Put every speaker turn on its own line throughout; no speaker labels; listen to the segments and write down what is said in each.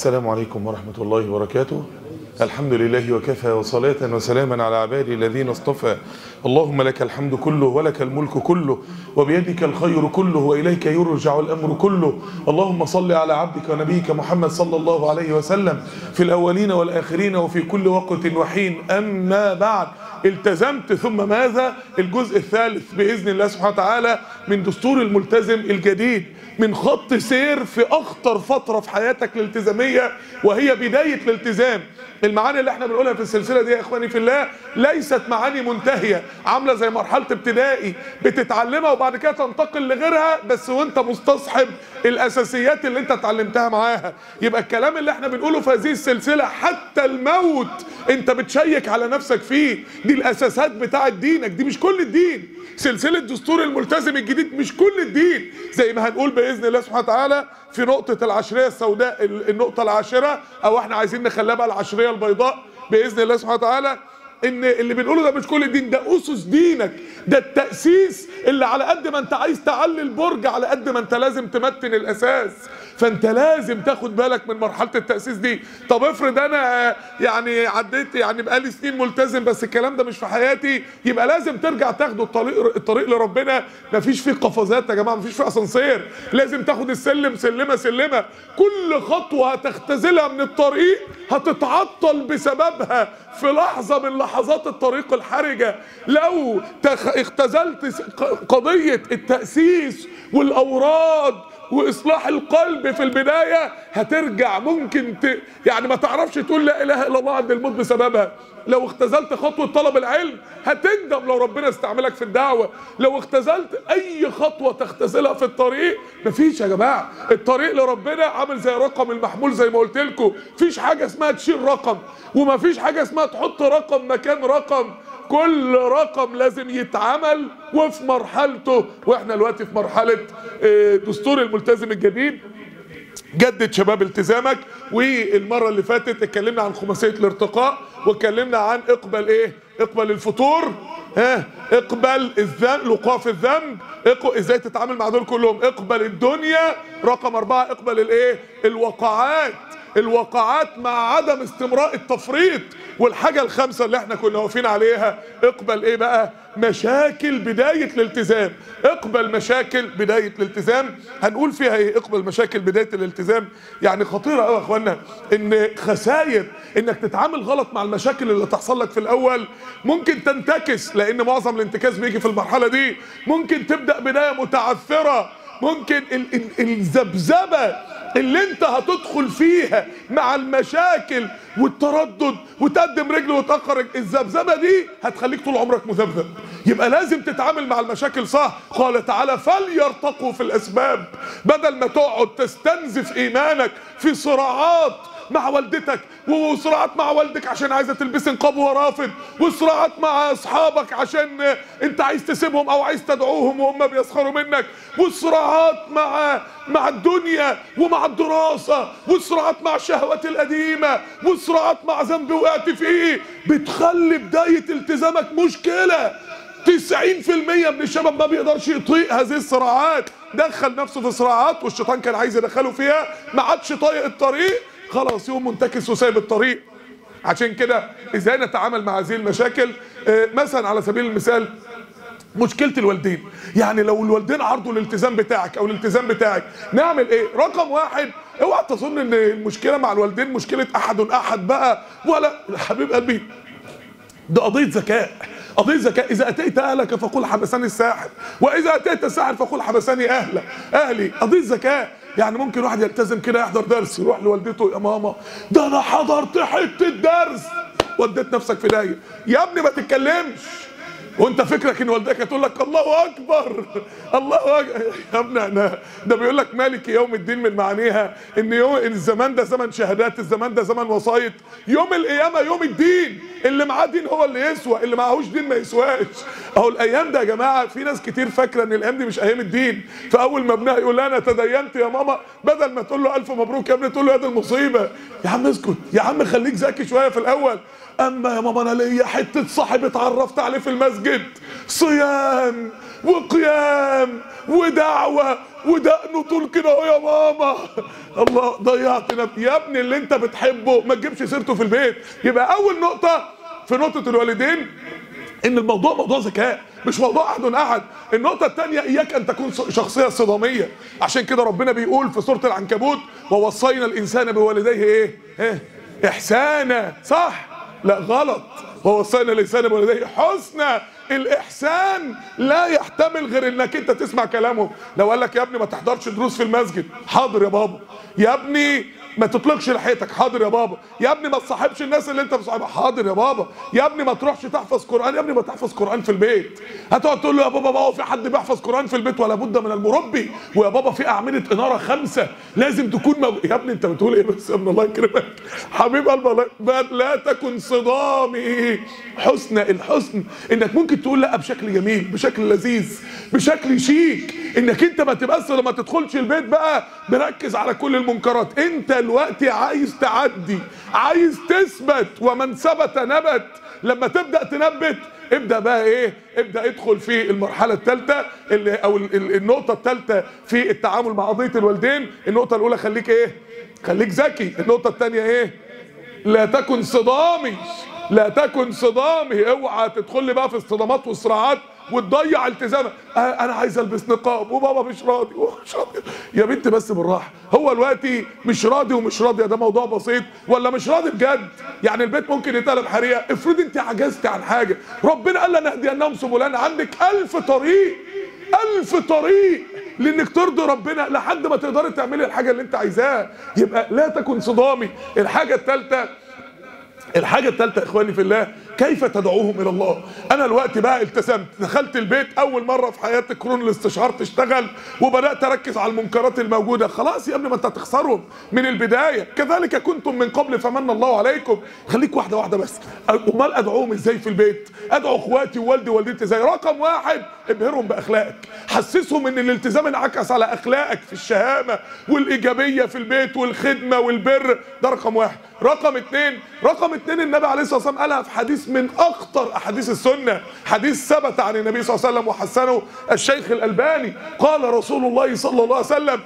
السلام عليكم ورحمة الله وبركاته الحمد لله وكفى وصلاة وسلاما على عبادي الذين اصطفى اللهم لك الحمد كله ولك الملك كله وبيدك الخير كله وإليك يرجع الأمر كله اللهم صل على عبدك ونبيك محمد صلى الله عليه وسلم في الأولين والآخرين وفي كل وقت وحين أما بعد التزمت ثم ماذا الجزء الثالث بإذن الله سبحانه وتعالى من دستور الملتزم الجديد من خط سير في أخطر فترة في حياتك الالتزامية وهي بداية الالتزام المعاني اللي احنا بنقولها في السلسلة دي يا اخواني في الله ليست معاني منتهية عاملة زي مرحلة ابتدائي بتتعلمها وبعد كده تنتقل لغيرها بس وانت مستصحب الاساسيات اللي انت اتعلمتها معاها يبقى الكلام اللي احنا بنقوله في هذه السلسلة حتى الموت انت بتشيك على نفسك فيه دي الاساسات بتاعت دينك دي مش كل الدين سلسلة دستور الملتزم الجديد مش كل الدين زي ما هنقول بإذن الله سبحانه وتعالى في نقطة العشرية السوداء النقطة العاشرة أو احنا عايزين نخليها بقى العشرية البيضاء بإذن الله سبحانه وتعالى ان اللي بنقوله ده مش كل الدين ده اسس دينك ده التاسيس اللي على قد ما انت عايز تعلي البرج على قد ما انت لازم تمتن الاساس فانت لازم تاخد بالك من مرحله التاسيس دي طب افرض انا يعني عديت يعني بقالي سنين ملتزم بس الكلام ده مش في حياتي يبقى لازم ترجع تاخد الطريق الطريق لربنا مفيش فيه قفزات يا جماعه مفيش فيه اسانسير لازم تاخد السلم سلمه سلمه كل خطوه هتختزلها من الطريق هتتعطل بسببها في لحظه من لحظات الطريق الحرجه لو تخ... اختزلت قضيه التاسيس والاوراد واصلاح القلب في البدايه هترجع ممكن ت... يعني ما تعرفش تقول لا اله الا الله عند الموت بسببها لو اختزلت خطوه طلب العلم هتندم لو ربنا استعملك في الدعوه لو اختزلت اي خطوه تختزلها في الطريق مفيش يا جماعه الطريق لربنا عامل زي رقم المحمول زي ما قلت لكم مفيش حاجه اسمها تشيل رقم ومفيش حاجه اسمها تحط رقم مكان رقم كل رقم لازم يتعمل وفي مرحلته واحنا دلوقتي في مرحله دستور الملتزم الجديد جدد شباب التزامك والمره اللي فاتت اتكلمنا عن خماسيه الارتقاء واتكلمنا عن اقبل ايه اقبل الفطور ها اقبل الذنب لقاف الذنب اقبل ازاي تتعامل مع دول كلهم اقبل الدنيا رقم اربعة اقبل الايه الوقعات الوقعات مع عدم استمراء التفريط والحاجة الخامسة اللي احنا كنا واقفين عليها اقبل ايه بقى مشاكل بداية الالتزام اقبل مشاكل بداية الالتزام هنقول فيها ايه اقبل مشاكل بداية الالتزام يعني خطيرة قوي يا اخوانا ان خسائر انك تتعامل غلط مع المشاكل اللي تحصل لك في الاول ممكن تنتكس لان معظم الانتكاس بيجي في المرحلة دي ممكن تبدأ بداية متعثرة ممكن الذبذبه اللي انت هتدخل فيها مع المشاكل والتردد وتقدم رجل وتأخر الذبذبه دي هتخليك طول عمرك مذبذب يبقى لازم تتعامل مع المشاكل صح قال تعالى فليرتقوا في الاسباب بدل ما تقعد تستنزف ايمانك في صراعات مع والدتك وصراعات مع والدك عشان عايزه تلبس نقاب ورافض وصراعات مع اصحابك عشان انت عايز تسيبهم او عايز تدعوهم وهم بيسخروا منك والصراعات مع مع الدنيا ومع الدراسه والصراعات مع الشهوات القديمه والصراعات مع ذنب وقعت فيه بتخلي بدايه التزامك مشكله 90% من الشباب ما بيقدرش يطيق هذه الصراعات دخل نفسه في صراعات والشيطان كان عايز يدخله فيها ما عادش طايق الطريق خلاص يوم منتكس وسايب الطريق عشان كده ازاي نتعامل مع هذه المشاكل آه مثلا على سبيل المثال مشكلة الوالدين يعني لو الوالدين عرضوا الالتزام بتاعك او الالتزام بتاعك نعمل ايه رقم واحد اوعى تظن ان المشكلة مع الوالدين مشكلة احد احد بقى ولا حبيب قلبي ده قضية ذكاء قضية ذكاء إذا أتيت أهلك فقل حبسني الساحر وإذا أتيت الساحر فقل حبسني أهلك أهلي قضية ذكاء يعني ممكن واحد يلتزم كده يحضر درس يروح لوالدته يا ماما ده أنا حضرت حتة درس وديت نفسك في داهية يا ابني ما تتكلمش وانت فكرك ان والدتك هتقول لك الله اكبر الله اكبر يا ابني انا ده بيقول لك مالك يوم الدين من معانيها ان يوم الزمان ده زمن شهادات الزمان ده زمن وسايط يوم القيامه يوم الدين اللي معاه دين هو اللي يسوى اللي معهوش دين ما يسواش اهو الايام ده يا جماعه في ناس كتير فاكره ان الايام دي مش ايام الدين فاول ما ابنها يقول لها انا تدينت يا ماما بدل ما تقول له الف مبروك يا ابني تقول له يا دي المصيبه يا عم اسكت يا عم خليك ذكي شويه في الاول اما يا ماما انا ليا حته صاحب اتعرفت عليه في المسجد صيام وقيام ودعوه ودقنه طول كده اهو يا ماما الله ضيعت نفسي يا ابني اللي انت بتحبه ما تجيبش سيرته في البيت يبقى اول نقطه في نقطه الوالدين ان الموضوع موضوع ذكاء مش موضوع احد احد النقطه الثانيه اياك ان تكون شخصيه صداميه عشان كده ربنا بيقول في سوره العنكبوت ووصينا الانسان بوالديه ايه, إيه؟ احسانا صح لا غلط ووصينا الانسان بوالديه حسنا الاحسان لا يحتمل غير انك انت تسمع كلامهم لو قال لك يا ابني ما تحضرش دروس في المسجد حاضر يا بابا يا ابني ما تطلقش لحيتك حاضر يا بابا يا ابني ما تصاحبش الناس اللي انت بتصاحبها حاضر يا بابا يا ابني ما تروحش تحفظ قران يا ابني ما تحفظ قران في البيت هتقعد تقول له يا بابا بابا في حد بيحفظ قران في البيت ولا بد من المربي ويا بابا في اعمده اناره خمسه لازم تكون مو... يا ابني انت بتقول ايه بس يا ابني الله يكرمك حبيب قلب لا تكن صدامي حسن الحسن انك ممكن تقول لا بشكل جميل بشكل لذيذ بشكل شيك انك انت ما تبقاش لما تدخلش البيت بقى مركز على كل المنكرات انت دلوقتي عايز تعدي عايز تثبت ومن ثبت نبت لما تبدا تنبت ابدا بقى ايه ابدا ادخل في المرحله الثالثه او النقطه الثالثه في التعامل مع قضيه الوالدين النقطه الاولى خليك ايه خليك ذكي النقطه الثانيه ايه لا تكن صدامي لا تكن صدامي اوعى تدخل لي بقى في الصدامات والصراعات وتضيع التزامك انا عايز البس نقاب وبابا مش راضي ومش راضي يا بنت بس بالراحه هو دلوقتي مش راضي ومش راضيه ده موضوع بسيط ولا مش راضي بجد يعني البيت ممكن يتقلب حريقه افرض انت عجزت عن حاجه ربنا قال لنا نهدينهم سبلنا عندك ألف طريق ألف طريق لانك ترضي ربنا لحد ما تقدري تعملي الحاجه اللي انت عايزاها يبقى لا تكن صدامي الحاجه الثالثه الحاجة الثالثة إخواني في الله كيف تدعوهم إلى الله أنا الوقت بقى التزمت دخلت البيت أول مرة في حياتي كرون الاستشعار تشتغل وبدأت أركز على المنكرات الموجودة خلاص يا ابني ما أنت هتخسرهم من البداية كذلك كنتم من قبل فمن الله عليكم خليك واحدة واحدة بس أمال أدعوهم إزاي في البيت أدعو إخواتي ووالدي ووالدتي إزاي رقم واحد ابهرهم بأخلاقك حسسهم إن الالتزام انعكس على أخلاقك في الشهامة والإيجابية في البيت والخدمة والبر ده رقم واحد رقم اتنين رقم اتنين النبي عليه الصلاه والسلام قالها في حديث من اخطر احاديث السنه حديث ثبت عن النبي صلى الله عليه وسلم وحسنه الشيخ الالباني قال رسول الله صلى الله عليه وسلم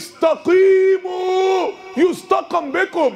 استقيموا يستقم بكم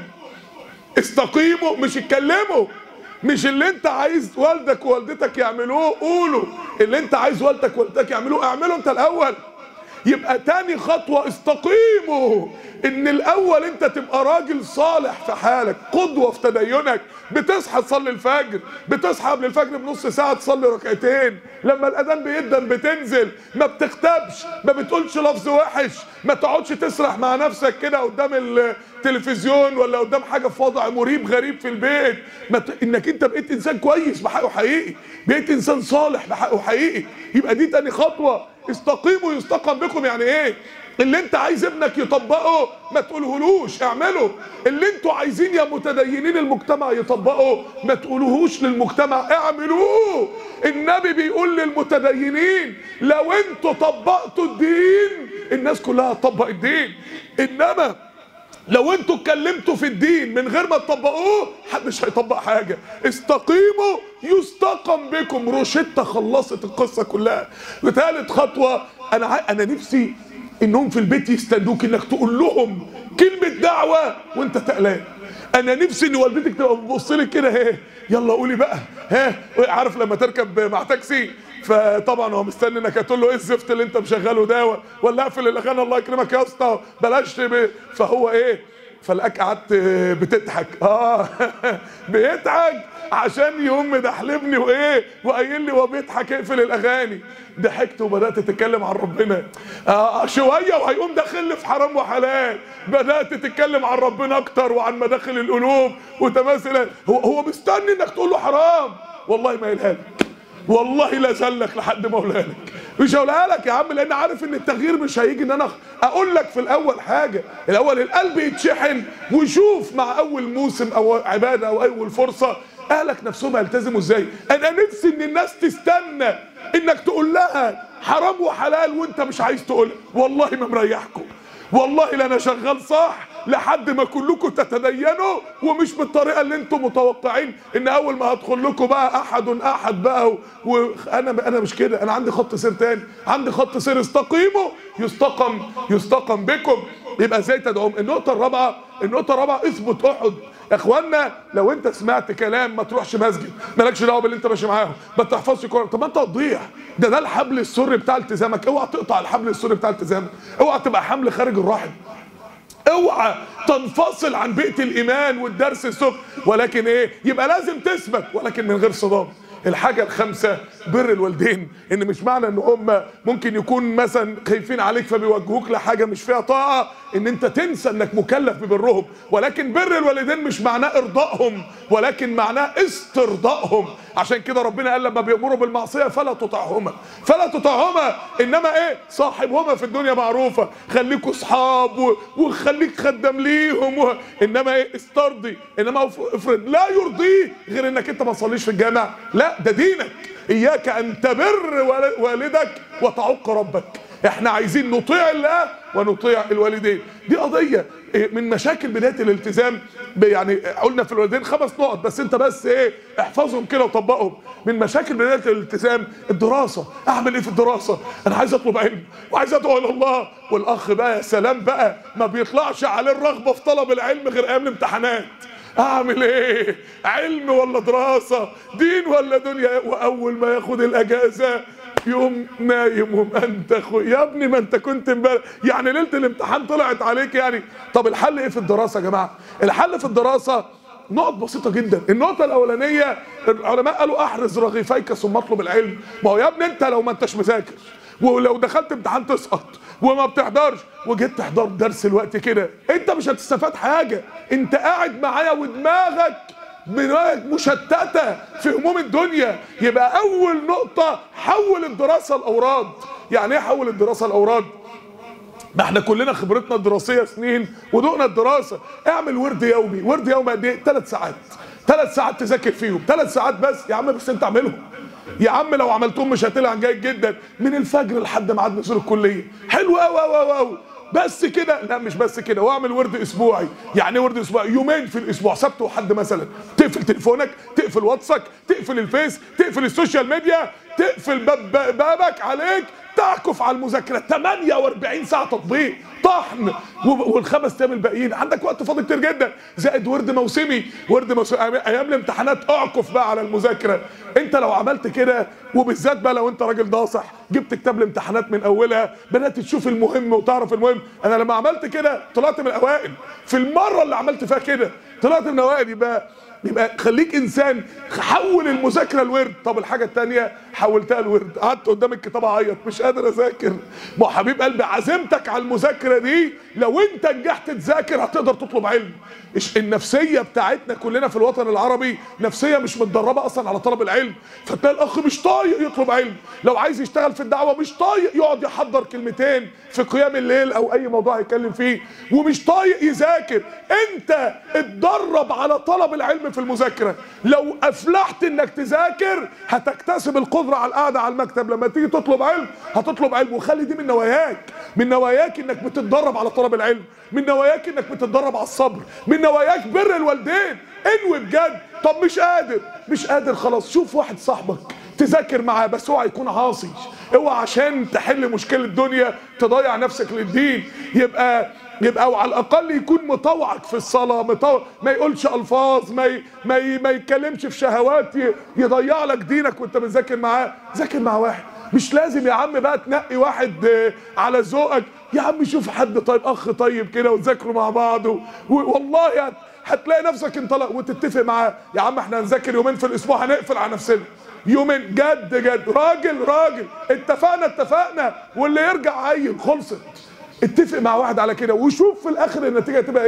استقيموا مش اتكلموا مش اللي انت عايز والدك ووالدتك يعملوه قولوا اللي انت عايز والدك ووالدتك يعملوه اعمله انت الاول يبقى تاني خطوة استقيموا ان الاول انت تبقى راجل صالح في حالك قدوة في تدينك بتصحى تصلي الفجر بتصحى قبل الفجر بنص ساعة تصلي ركعتين لما الاذان بيدن بتنزل ما بتختبش ما بتقولش لفظ وحش ما تقعدش تسرح مع نفسك كده قدام التلفزيون ولا قدام حاجة في وضع مريب غريب في البيت ما ت... انك انت بقيت انسان كويس بحقه حقيقي بقيت انسان صالح بحقه حقيقي يبقى دي تاني خطوة استقيموا يستقم بكم يعني ايه اللي انت عايز ابنك يطبقه ما تقولهولوش اعمله اللي انتوا عايزين يا متدينين المجتمع يطبقه ما تقولوهوش للمجتمع اعملوه النبي بيقول للمتدينين لو انتوا طبقتوا الدين الناس كلها هتطبق الدين انما لو انتوا اتكلمتوا في الدين من غير ما تطبقوه محدش هيطبق حاجه استقيموا يستقم بكم روشتة خلصت القصه كلها وثالث خطوه انا ع... انا نفسي انهم في البيت يستنوك انك تقول لهم كلمه دعوه وانت تقلان انا نفسي ان والدتك تبقى بتبص لك كده اهي يلا قولي بقى ها عارف لما تركب مع تاكسي فطبعا هو مستني انك هتقول له ايه الزفت اللي انت مشغله ده ولا اقفل الاغاني الله يكرمك يا اسطى بلاش فهو ايه فلقاك قعدت بتضحك اه بيضحك عشان يقوم مدحلبني وايه وقايل لي وهو بيضحك اقفل الاغاني ضحكت وبدات تتكلم عن ربنا آه شويه وهيقوم داخل لي في حرام وحلال بدات تتكلم عن ربنا اكتر وعن مداخل القلوب وتماثل هو هو مستني انك تقول له حرام والله ما يلها لك والله لا زلك لحد ما اقولها لك مش هقولها لك يا عم لان عارف ان التغيير مش هيجي ان انا اقول لك في الاول حاجه الاول القلب يتشحن ويشوف مع اول موسم او عباده او اول فرصه اهلك نفسهم هيلتزموا ازاي انا نفسي ان الناس تستنى انك تقول لها حرام وحلال وانت مش عايز تقول والله ما مريحكم والله لا انا شغال صح لحد ما كلكم تتدينوا ومش بالطريقه اللي انتم متوقعين ان اول ما هدخل لكم بقى احد احد بقى وانا انا مش كده انا عندي خط سير تاني عندي خط سير استقيموا يستقم يستقم بكم يبقى ازاي تدعوهم النقطه الرابعه النقطه الرابعه اثبت احد يا اخوانا لو انت سمعت كلام ما تروحش مسجد مالكش دعوه باللي انت ماشي معاهم ما تحفظش كوره طب ما انت هتضيع ده ده الحبل السري بتاع التزامك اوعى تقطع الحبل السري بتاع التزامك اوعى تبقى حمل خارج الرحم اوعى تنفصل عن بيئه الايمان والدرس السخن ولكن ايه يبقى لازم تثبت ولكن من غير صدام الحاجة الخامسة بر الوالدين ان مش معنى ان هم ممكن يكون مثلا خايفين عليك فبيوجهوك لحاجة مش فيها طاعة ان انت تنسى انك مكلف ببرهم ولكن بر الوالدين مش معناه ارضائهم ولكن معناه استرضائهم عشان كده ربنا قال لما بيأمروا بالمعصية فلا تطعهما فلا تطعهما انما ايه صاحبهما في الدنيا معروفة خليكوا اصحاب و- وخليك خدام ليهم و... انما ايه استرضي انما افرض لا يرضيه غير انك انت ما تصليش في الجامع لا ده دينك اياك ان تبر وال- والدك وتعق ربك احنا عايزين نطيع الله ونطيع الوالدين دي قضيه إيه، من مشاكل بدايه الالتزام ب- يعني قلنا في الوالدين خمس نقط بس انت بس ايه احفظهم كده وطبقهم من مشاكل بدايه الالتزام الدراسه اعمل ايه في الدراسه انا عايز اطلب علم وعايز ادعو الى الله والاخ بقى يا سلام بقى ما بيطلعش عليه الرغبه في طلب العلم غير ايام الامتحانات اعمل ايه علم ولا دراسة دين ولا دنيا واول ما ياخد الاجازة يوم نايم وانت اخو يا ابني ما انت كنت امبارح يعني ليله الامتحان طلعت عليك يعني طب الحل ايه في الدراسه يا جماعه الحل في الدراسه نقط بسيطه جدا النقطه الاولانيه العلماء قالوا احرز رغيفيك ثم اطلب العلم ما هو يا ابني انت لو ما انتش مذاكر ولو دخلت امتحان تسقط وما بتحضرش وجيت تحضر درس الوقت كده انت مش هتستفاد حاجه انت قاعد معايا ودماغك دماغك مشتته في هموم الدنيا يبقى اول نقطه حول الدراسه الاوراد يعني ايه حول الدراسه الاوراد ما احنا كلنا خبرتنا الدراسيه سنين ودقنا الدراسه اعمل ورد يومي ورد يومي قد ايه ثلاث ساعات ثلاث ساعات تذاكر فيهم ثلاث ساعات بس يا عم بس انت اعملهم يا عم لو عملتهم مش هتلعب جيد جدا من الفجر لحد ميعاد نزول الكليه حلو قوي قوي قوي بس كده لا مش بس كده واعمل ورد اسبوعي يعني ايه ورد اسبوعي يومين في الاسبوع سبت وحد مثلا تقفل تليفونك تقفل واتسك تقفل الفيس تقفل السوشيال ميديا تقفل باب بابك عليك تعكف على المذاكره 48 ساعه تطبيق طحن و- والخمس ايام الباقيين عندك وقت فاضي كتير جدا زائد ورد موسمي ورد موسمي ايام الامتحانات اعكف بقى على المذاكره انت لو عملت كده وبالذات بقى لو انت راجل ناصح جبت كتاب الامتحانات من اولها بدات تشوف المهم وتعرف المهم انا لما عملت كده طلعت من الاوائل في المره اللي عملت فيها كده طلعت من الاوائل يبقى يبقى خليك انسان حول المذاكره لورد طب الحاجه الثانيه حولتها لورد قعدت قدام الكتاب اعيط مش قادر اذاكر ما هو حبيب قلبي عزيمتك على المذاكره دي لو انت نجحت تذاكر هتقدر تطلب علم إيش- النفسيه بتاعتنا كلنا في الوطن العربي نفسيه مش متدربه اصلا على طلب العلم فتلاقي الاخ مش طايق يطلب علم لو عايز يشتغل في الدعوه مش طايق يقعد يحضر كلمتين في قيام الليل او اي موضوع يتكلم فيه ومش طايق يذاكر انت اتدرب على طلب العلم في المذاكره لو افلحت انك تذاكر هتكتسب القدره على القعده على المكتب لما تيجي تطلب علم هتطلب علم وخلي دي من نواياك من نواياك انك بتتدرب على طلب العلم من نواياك انك بتتدرب على الصبر من نواياك بر الوالدين انوي بجد طب مش قادر مش قادر خلاص شوف واحد صاحبك تذاكر معاه بس اوعى يكون عاصي اوعى عشان تحل مشكله الدنيا تضيع نفسك للدين يبقى يبقى وعلى الاقل يكون مطوعك في الصلاه مطوع ما يقولش الفاظ ما ي... ما ي... ما يتكلمش في شهوات ي... يضيع لك دينك وانت بتذاكر معاه ذاكر مع واحد مش لازم يا عم بقى تنقي واحد آه، على ذوقك يا عم شوف حد طيب اخ طيب كده وتذاكروا مع بعض و... و... والله هت... هتلاقي نفسك انطلق وتتفق معاه يا عم احنا هنذاكر يومين في الاسبوع هنقفل على نفسنا يومين جد جد راجل راجل اتفقنا اتفقنا واللي يرجع عيل خلصت اتفق مع واحد على كده وشوف في الاخر النتيجه تبقى ايه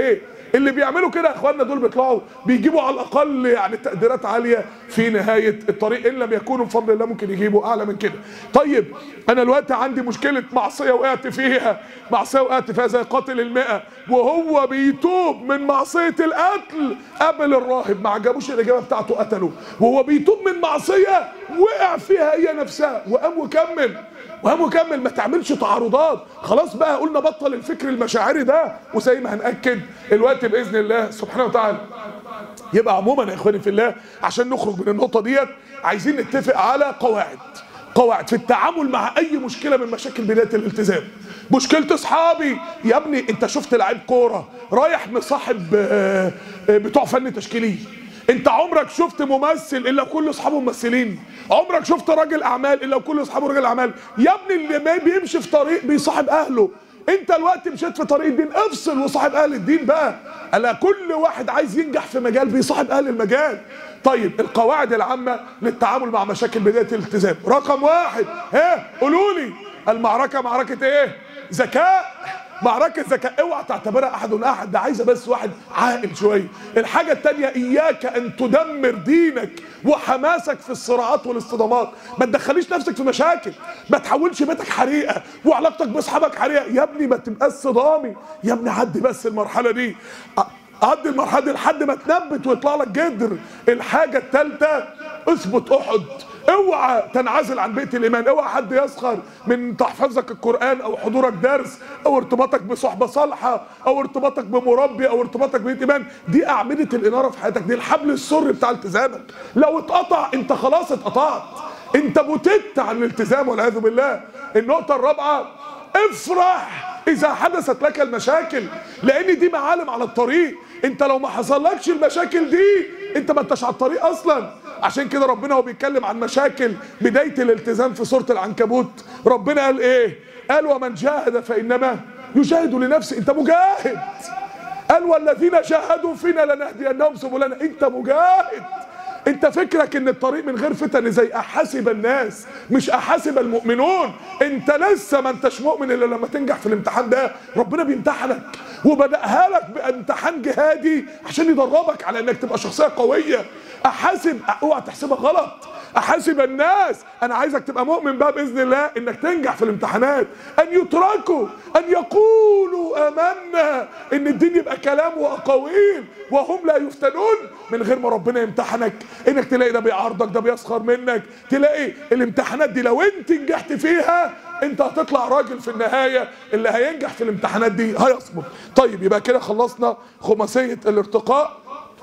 اللي بيعملوا كده يا اخواننا دول بيطلعوا بيجيبوا على الاقل يعني تقديرات عاليه في نهايه الطريق ان لم يكونوا بفضل الله ممكن يجيبوا اعلى من كده طيب انا دلوقتي عندي مشكله معصيه وقعت فيها معصيه وقعت فيها زي قاتل المئة وهو بيتوب من معصيه القتل قابل الراهب ما عجبوش الاجابه بتاعته قتله وهو بيتوب من معصيه وقع فيها هي نفسها وقام وكمل وقام وكمل ما تعملش تعارضات خلاص بقى قلنا بطل الفكر المشاعري ده وزي ما هنأكد الوقت بإذن الله سبحانه وتعالى يبقى عموما يا اخواني في الله عشان نخرج من النقطة ديت عايزين نتفق على قواعد قواعد في التعامل مع اي مشكله من مشاكل بدايه الالتزام مشكله اصحابي يا ابني انت شفت لعيب كوره رايح مصاحب آه، آه، بتوع فن تشكيلي انت عمرك شفت ممثل الا كل اصحابه ممثلين عمرك شفت راجل اعمال الا كل اصحابه راجل اعمال يا ابني اللي ما بيمشي في طريق بيصاحب اهله انت الوقت مشيت في طريق الدين افصل وصاحب اهل الدين بقى الا كل واحد عايز ينجح في مجال بيصاحب اهل المجال طيب القواعد العامه للتعامل مع مشاكل بدايه الالتزام رقم واحد ها قولوا لي المعركه معركه ايه ذكاء معركة ذكاء اوعى تعتبرها احد احد ده عايزه بس واحد عاقل شويه الحاجة التانية اياك ان تدمر دينك وحماسك في الصراعات والاصطدامات ما تدخليش نفسك في مشاكل ما تحولش بيتك حريقة وعلاقتك باصحابك حريقة يا ابني ما تبقاش صدامي يا ابني عدي بس المرحلة دي عدي المرحلة دي لحد ما تنبت ويطلع لك جدر الحاجة التالتة اثبت احد اوعى تنعزل عن بيئه الايمان اوعى حد يسخر من تحفظك القران او حضورك درس او ارتباطك بصحبه صالحه او ارتباطك بمربي او ارتباطك ببيئه ايمان دي اعمده الاناره في حياتك دي الحبل السري بتاع التزامك لو اتقطع انت خلاص اتقطعت انت بوتت عن الالتزام والعياذ بالله النقطه الرابعه افرح اذا حدثت لك المشاكل لان دي معالم على الطريق انت لو ما حصلكش المشاكل دي انت ما انتش على الطريق اصلا عشان كده ربنا هو بيتكلم عن مشاكل بداية الالتزام في سورة العنكبوت ربنا قال ايه قال ومن جاهد فإنما يجاهد لنفسه انت مجاهد قال والذين جاهدوا فينا لنهدينهم سبلنا انت مجاهد انت فكرك ان الطريق من غير فتن زي احاسب الناس مش احاسب المؤمنون انت لسه ما انتش مؤمن الا لما تنجح في الامتحان ده ربنا بيمتحنك وبدأها لك بامتحان جهادي عشان يدربك على انك تبقى شخصيه قويه احاسب اوعى تحسبها غلط احاسب الناس انا عايزك تبقى مؤمن بقى باذن الله انك تنجح في الامتحانات ان يتركوا ان يقولوا امنا ان الدين يبقى كلام واقاويل وهم لا يفتنون من غير ما ربنا يمتحنك انك تلاقي ده بيعارضك ده بيسخر منك تلاقي الامتحانات دي لو انت نجحت فيها انت هتطلع راجل في النهايه اللي هينجح في الامتحانات دي هيصمد طيب يبقى كده خلصنا خماسيه الارتقاء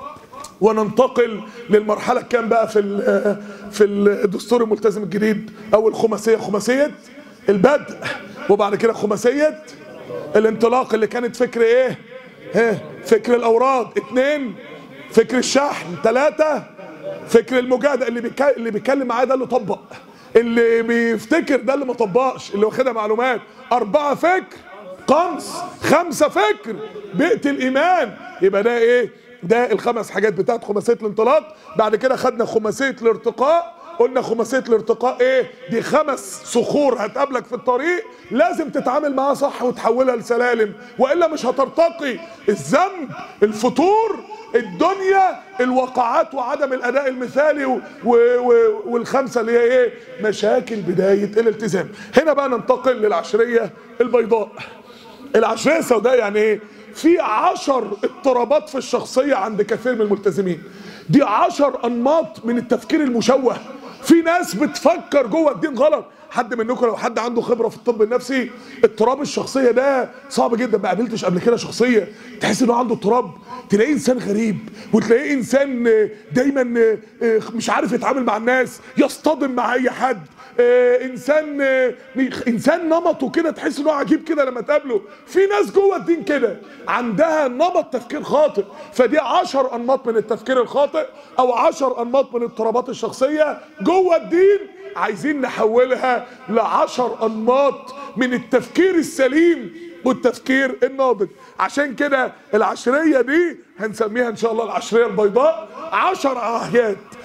وننتقل للمرحله الكام بقى في في الدستور الملتزم الجديد اول خماسيه خماسيه البدء وبعد كده خماسيه الانطلاق اللي كانت فكر ايه ها فكر الاوراد اتنين فكر الشحن ثلاثة فكر المجاهدة اللي بيك... اللي بيتكلم معاه ده اللي طبق اللي بيفتكر ده اللي ما طبقش اللي واخدها معلومات أربعة فكر قمص خمسة فكر بيئة الإيمان يبقى ده إيه ده الخمس حاجات بتاعت خماسيه الانطلاق بعد كده خدنا خماسيه الارتقاء قلنا خماسيه الارتقاء ايه دي خمس صخور هتقابلك في الطريق لازم تتعامل معاها صح وتحولها لسلالم والا مش هترتقي الذنب الفتور الدنيا الوقعات وعدم الاداء المثالي و و و والخمسه اللي هي ايه مشاكل بدايه الالتزام هنا بقى ننتقل للعشريه البيضاء العشريه السوداء يعني ايه في عشر اضطرابات في الشخصية عند كثير من الملتزمين دي عشر أنماط من التفكير المشوه في ناس بتفكر جوه الدين غلط حد منكم لو حد عنده خبره في الطب النفسي اضطراب الشخصيه ده صعب جدا ما قابلتش قبل كده شخصيه تحس انه عنده اضطراب تلاقيه انسان غريب وتلاقيه انسان دايما مش عارف يتعامل مع الناس يصطدم مع اي حد آه انسان آه انسان نمطه كده تحس انه عجيب كده لما تقابله في ناس جوه الدين كده عندها نمط تفكير خاطئ فدي عشر انماط من التفكير الخاطئ او عشر انماط من اضطرابات الشخصيه جوه الدين عايزين نحولها لعشر انماط من التفكير السليم والتفكير الناضج عشان كده العشريه دي هنسميها ان شاء الله العشريه البيضاء عشر عهيات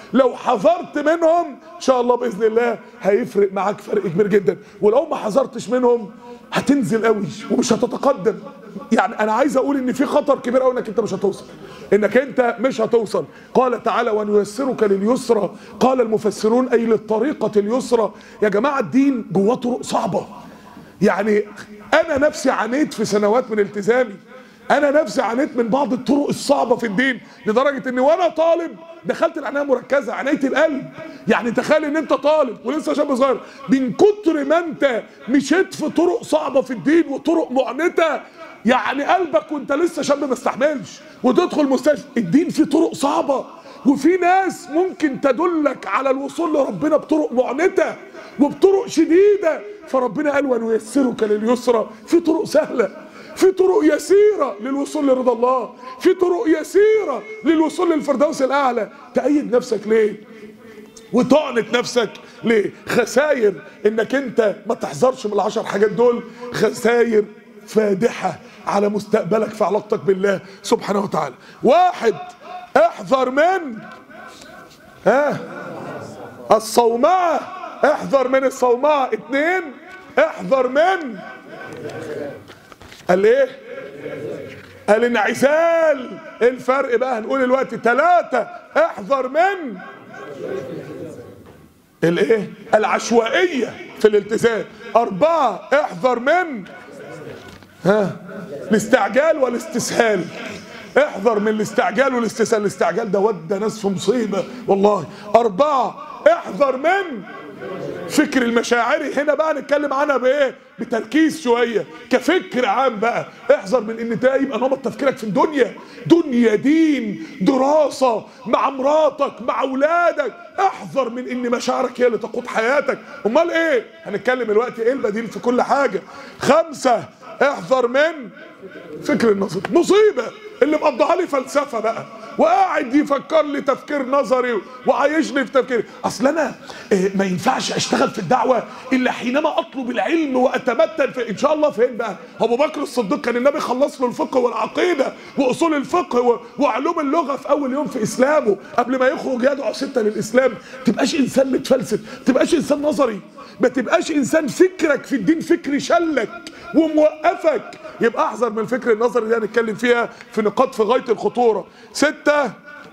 لو حذرت منهم ان شاء الله باذن الله هيفرق معاك فرق كبير جدا ولو ما حذرتش منهم هتنزل قوي ومش هتتقدم يعني انا عايز اقول ان في خطر كبير قوي انك انت مش هتوصل انك انت مش هتوصل قال تعالى ونيسرك لليسرى قال المفسرون اي للطريقه اليسرى يا جماعه الدين جواه طرق صعبه يعني انا نفسي عانيت في سنوات من التزامي انا نفسي عانيت من بعض الطرق الصعبه في الدين لدرجه ان وانا طالب دخلت العنايه مركزه عنايه القلب يعني تخيل ان انت طالب ولسه شاب صغير من كتر ما انت مشيت في طرق صعبه في الدين وطرق معنته يعني قلبك وانت لسه شاب ما استحملش وتدخل مستشفى الدين فيه طرق صعبه وفي ناس ممكن تدلك على الوصول لربنا بطرق معنته وبطرق شديده فربنا قال ونيسرك لليسرى في طرق سهله في طرق يسيرة للوصول لرضا الله في طرق يسيرة للوصول للفردوس الأعلى تأيد نفسك ليه وتعنت نفسك ليه خساير انك انت ما تحذرش من العشر حاجات دول خساير فادحة على مستقبلك في علاقتك بالله سبحانه وتعالى واحد احذر من ها الصومعة احذر من الصومعة اتنين احذر من قال ايه الانعزال ايه الفرق بقى هنقول دلوقتي ثلاثة احذر من الايه العشوائية في الالتزام اربعة احذر من ها الاستعجال والاستسهال احذر من الاستعجال والاستسهال الاستعجال ده ودى ناس في مصيبة والله اربعة احذر من فكر المشاعري هنا بقى نتكلم عنها بايه بتركيز شويه كفكر عام بقى احذر من ان ده يبقى نمط تفكيرك في الدنيا دنيا دين دراسه مع مراتك مع اولادك احذر من ان مشاعرك هي اللي تقود حياتك امال ايه هنتكلم دلوقتي ايه البديل في كل حاجه خمسه احذر من فكر النظر مصيبه اللي مقضيها لي فلسفه بقى وقاعد يفكر لي تفكير نظري وعايشني في تفكيري اصل انا إيه ما ينفعش اشتغل في الدعوه الا حينما اطلب العلم واتمتن في ان شاء الله فين بقى ابو بكر الصديق كان النبي خلص له الفقه والعقيده واصول الفقه و- وعلوم اللغه في اول يوم في اسلامه قبل ما يخرج يدعو سته للاسلام تبقاش انسان متفلسف تبقاش انسان نظري ما تبقاش انسان فكرك في الدين فكر شلك وموقفك يبقى احذر من الفكر النظري دي هنتكلم فيها في نقاط في غايه الخطوره سته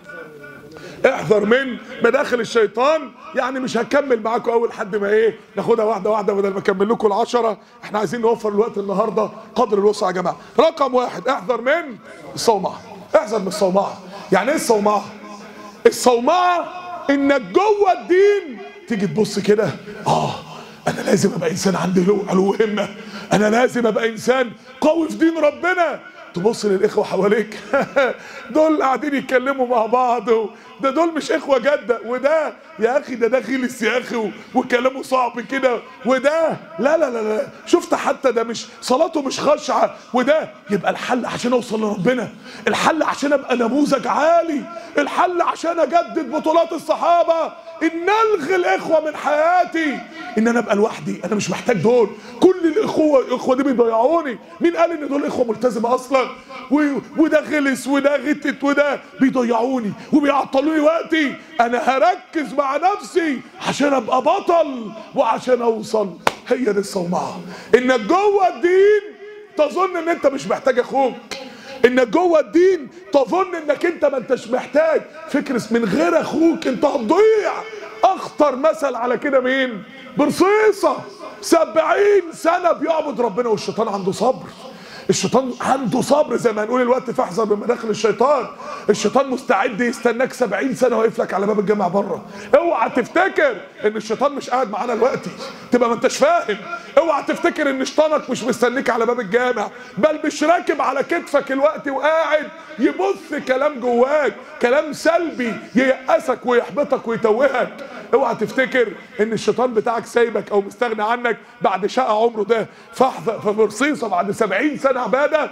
احذر من مداخل الشيطان يعني مش هكمل معاكم اول حد ما ايه ناخدها واحده واحده بدل ما اكمل لكم العشره احنا عايزين نوفر الوقت النهارده قدر الوسع يا جماعه رقم واحد احذر من الصومعه احذر من الصومعه يعني ايه الصومعه الصومعه انك جوه الدين تيجي تبص كده اه انا لازم ابقى انسان عندي علو علو همه انا لازم ابقى انسان قوي في دين ربنا تبص للاخوه حواليك دول قاعدين يتكلموا مع بعض و- ده دول مش اخوه جده وده يا اخي ده ده غلس يا اخي و- وكلامه صعب كده وده لا لا لا لا شفت حتى ده مش صلاته مش خاشعه وده يبقى الحل عشان اوصل لربنا الحل عشان ابقى نموذج عالي الحل عشان اجدد بطولات الصحابه ان الغي الاخوه من حياتي ان انا ابقى لوحدي انا مش محتاج دول كل الاخوه الاخوه دي بيضيعوني مين قال ان دول اخوه ملتزمه اصلا و... وده غلس وده غتت وده بيضيعوني وبيعطلوني وقتي انا هركز مع نفسي عشان ابقى بطل وعشان اوصل هي دي الصومعه انك جوه الدين تظن ان انت مش محتاج اخوك انك جوه الدين تظن انك انت ما انتش محتاج فكر من غير اخوك انت هتضيع اخطر مثل على كده مين برصيصة سبعين سنة بيعبد ربنا والشيطان عنده صبر الشيطان عنده صبر زي ما هنقول الوقت فاحذر من مداخل الشيطان الشيطان مستعد يستناك سبعين سنة واقف لك على باب الجامع بره اوعى تفتكر ان الشيطان مش قاعد معانا دلوقتي تبقى ما انتش فاهم اوعى تفتكر ان شيطانك مش مستنيك على باب الجامع بل مش راكب على كتفك الوقت وقاعد يبث كلام جواك كلام سلبي ييأسك ويحبطك ويتوهك اوعى تفتكر ان الشيطان بتاعك سايبك او مستغني عنك بعد شقى عمره ده فاحذر فبرصيصه بعد سبعين سنه عباده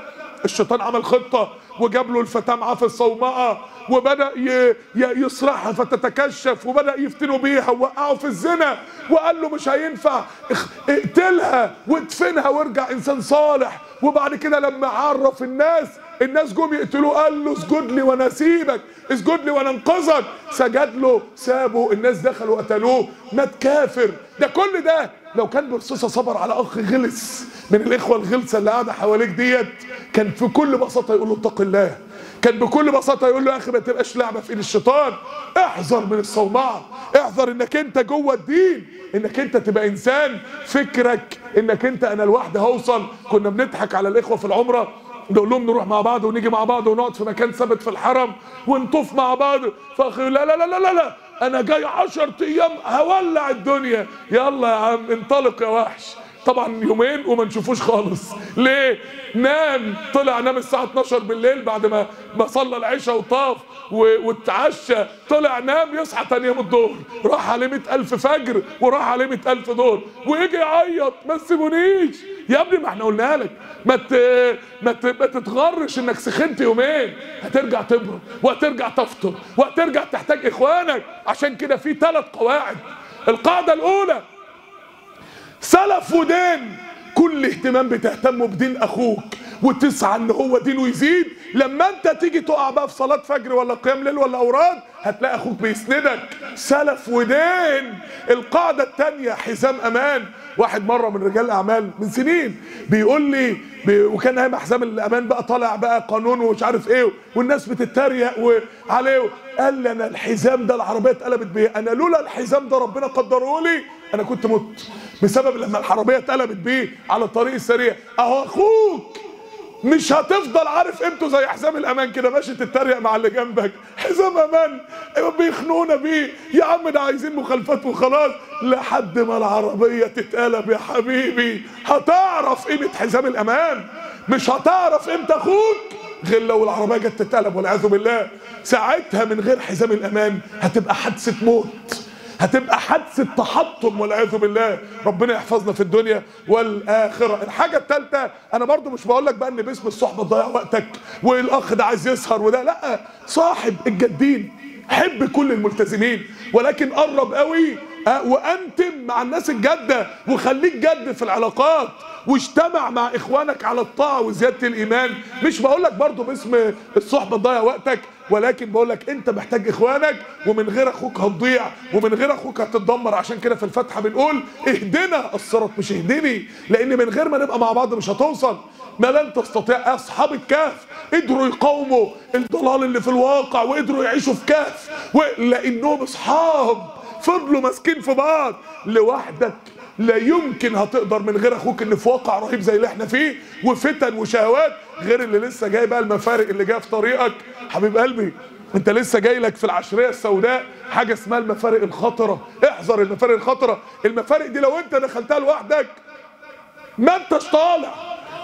الشيطان عمل خطه وجاب له الفتاه معاه في الصومعه وبدا ي- ي- يصرعها فتتكشف وبدا يفتنوا بيها ووقعوا في الزنا وقال له مش هينفع اخ- اقتلها وادفنها وارجع انسان صالح وبعد كده لما عرف الناس الناس جم يقتلوه قال له اسجد لي وانا اسيبك اسجد لي وانا انقذك سجد له سابه الناس دخلوا قتلوه مات كافر ده كل ده لو كان برصاصه صبر على اخ غلس من الاخوه الغلسه اللي قاعده حواليك ديت كان في كل بساطه يقول له اتق الله كان بكل بساطه يقول له يا اخي ما تبقاش لعبه في ايد الشيطان احذر من الصومعه احذر انك انت جوه الدين انك انت تبقى انسان فكرك انك انت انا لوحدي هوصل كنا بنضحك على الاخوه في العمره نقول لهم نروح مع بعض ونيجي مع بعض ونقعد في مكان ثابت في الحرم ونطوف مع بعض فاخي يقول لا لا لا لا لا, لا. انا جاي عشر ايام هولع الدنيا يلا يا عم انطلق يا وحش طبعا يومين وما نشوفوش خالص ليه نام طلع نام الساعة 12 بالليل بعد ما ما صلى العشاء وطاف و- واتعشى طلع نام يصحى تاني يوم الظهر راح عليه 100000 فجر وراح عليه 100000 ظهر ويجي يعيط ما تسيبونيش يا ابني ما احنا قلنا لك ما ت... ما, ت... ما تتغرش انك سخنت يومين هترجع تبرد وهترجع تفطر وهترجع تحتاج اخوانك عشان كده في ثلاث قواعد القاعدة الأولى سلف ودين كل اهتمام بتهتمه بدين اخوك وتسعى ان هو دينه يزيد لما انت تيجي تقع بقى في صلاه فجر ولا قيام ليل ولا اوراد هتلاقي اخوك بيسندك سلف ودين القاعده الثانيه حزام امان واحد مره من رجال الاعمال من سنين بيقول لي بي وكان ايام حزام الامان بقى طالع بقى قانون ومش عارف ايه والناس بتتريق وعليه قال لي انا الحزام ده العربيه اتقلبت بيه انا لولا الحزام ده ربنا قدره لي انا كنت مت بسبب لما العربيه اتقلبت بيه على الطريق السريع اهو اخوك مش هتفضل عارف قيمته زي حزام الامان كده ماشي تتريق مع اللي جنبك حزام امان ايوه بيخنونا بيه يا عم ده عايزين مخالفات وخلاص لحد ما العربيه تتقلب يا حبيبي هتعرف قيمه حزام الامان مش هتعرف قيمه اخوك غير لو العربيه جت تتقلب والعياذ بالله ساعتها من غير حزام الامان هتبقى حادثه موت هتبقى حادثة تحطم والعياذ بالله ربنا يحفظنا في الدنيا والآخرة الحاجة الثالثة أنا برضو مش بقول لك بقى إن باسم الصحبة تضيع وقتك والأخ ده عايز يسهر وده لا صاحب الجادين حب كل الملتزمين ولكن قرب قوي آه، وانتم مع الناس الجاده وخليك جد في العلاقات واجتمع مع اخوانك على الطاعه وزياده الايمان مش بقول لك برضو باسم الصحبه تضيع وقتك ولكن بقول لك انت محتاج اخوانك ومن غير اخوك هتضيع ومن غير اخوك هتتدمر عشان كده في الفاتحه بنقول اهدنا الصراط مش اهدني لان من غير ما نبقى مع بعض مش هتوصل ما لن تستطيع اصحاب الكهف قدروا يقاوموا الضلال اللي في الواقع وقدروا يعيشوا في كهف لانهم اصحاب فضلوا ماسكين في بعض لوحدك لا يمكن هتقدر من غير اخوك ان في واقع رهيب زي اللي احنا فيه وفتن وشهوات غير اللي لسه جاي بقى المفارق اللي جايه في طريقك حبيب قلبي انت لسه جاي لك في العشريه السوداء حاجه اسمها المفارق الخطره احذر المفارق الخطره المفارق دي لو انت دخلتها لوحدك ما انتش طالع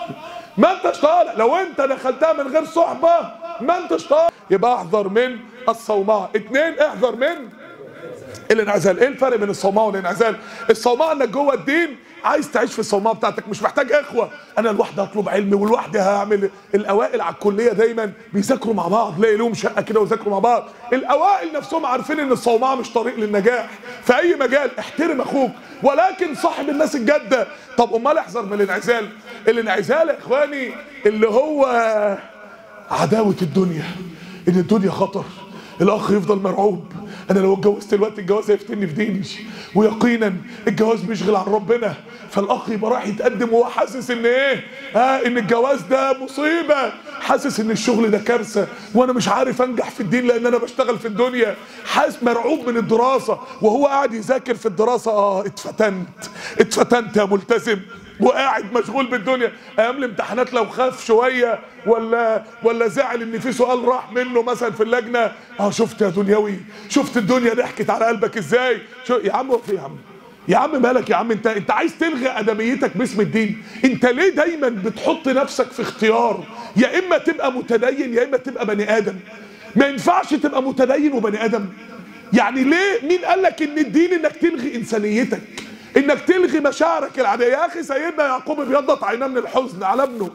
ما انتش طالع لو انت دخلتها من غير صحبه ما انتش طالع يبقى احذر من الصومعه اتنين احذر من الانعزال ايه الفرق بين الصومعه والانعزال الصومعه انك جوه الدين عايز تعيش في الصومعه بتاعتك مش محتاج اخوه انا لوحدي هطلب علم ولوحدي هعمل الاوائل على الكليه دايما بيذاكروا مع بعض لاقي لهم شقه كده ويذاكروا مع بعض الاوائل نفسهم عارفين ان الصومعه مش طريق للنجاح في اي مجال احترم اخوك ولكن صاحب الناس الجاده طب امال احذر من الانعزال الانعزال يا اخواني اللي هو عداوه الدنيا ان الدنيا خطر الاخ يفضل مرعوب انا لو اتجوزت دلوقتي الجواز هيفتني في ديني ويقينا الجواز بيشغل عن ربنا فالاخ يبقى رايح يتقدم وهو حاسس ان ايه ها ان الجواز ده مصيبه حاسس ان الشغل ده كارثه وانا مش عارف انجح في الدين لان انا بشتغل في الدنيا حاسس مرعوب من الدراسه وهو قاعد يذاكر في الدراسه اه اتفتنت اتفتنت يا ملتزم وقاعد مشغول بالدنيا ايام الامتحانات لو خاف شويه ولا ولا زعل ان في سؤال راح منه مثلا في اللجنه اه شفت يا دنيوي شفت الدنيا ضحكت على قلبك ازاي شو يا عم هو في يا عم يا عم مالك يا عم انت انت عايز تلغي ادميتك باسم الدين انت ليه دايما بتحط نفسك في اختيار يا اما تبقى متدين يا اما تبقى بني ادم ما ينفعش تبقى متدين وبني ادم يعني ليه مين قال لك ان الدين انك تلغي انسانيتك انك تلغي مشاعرك العاديه يا اخي سيدنا يعقوب ابيضت عيناه من الحزن على ابنه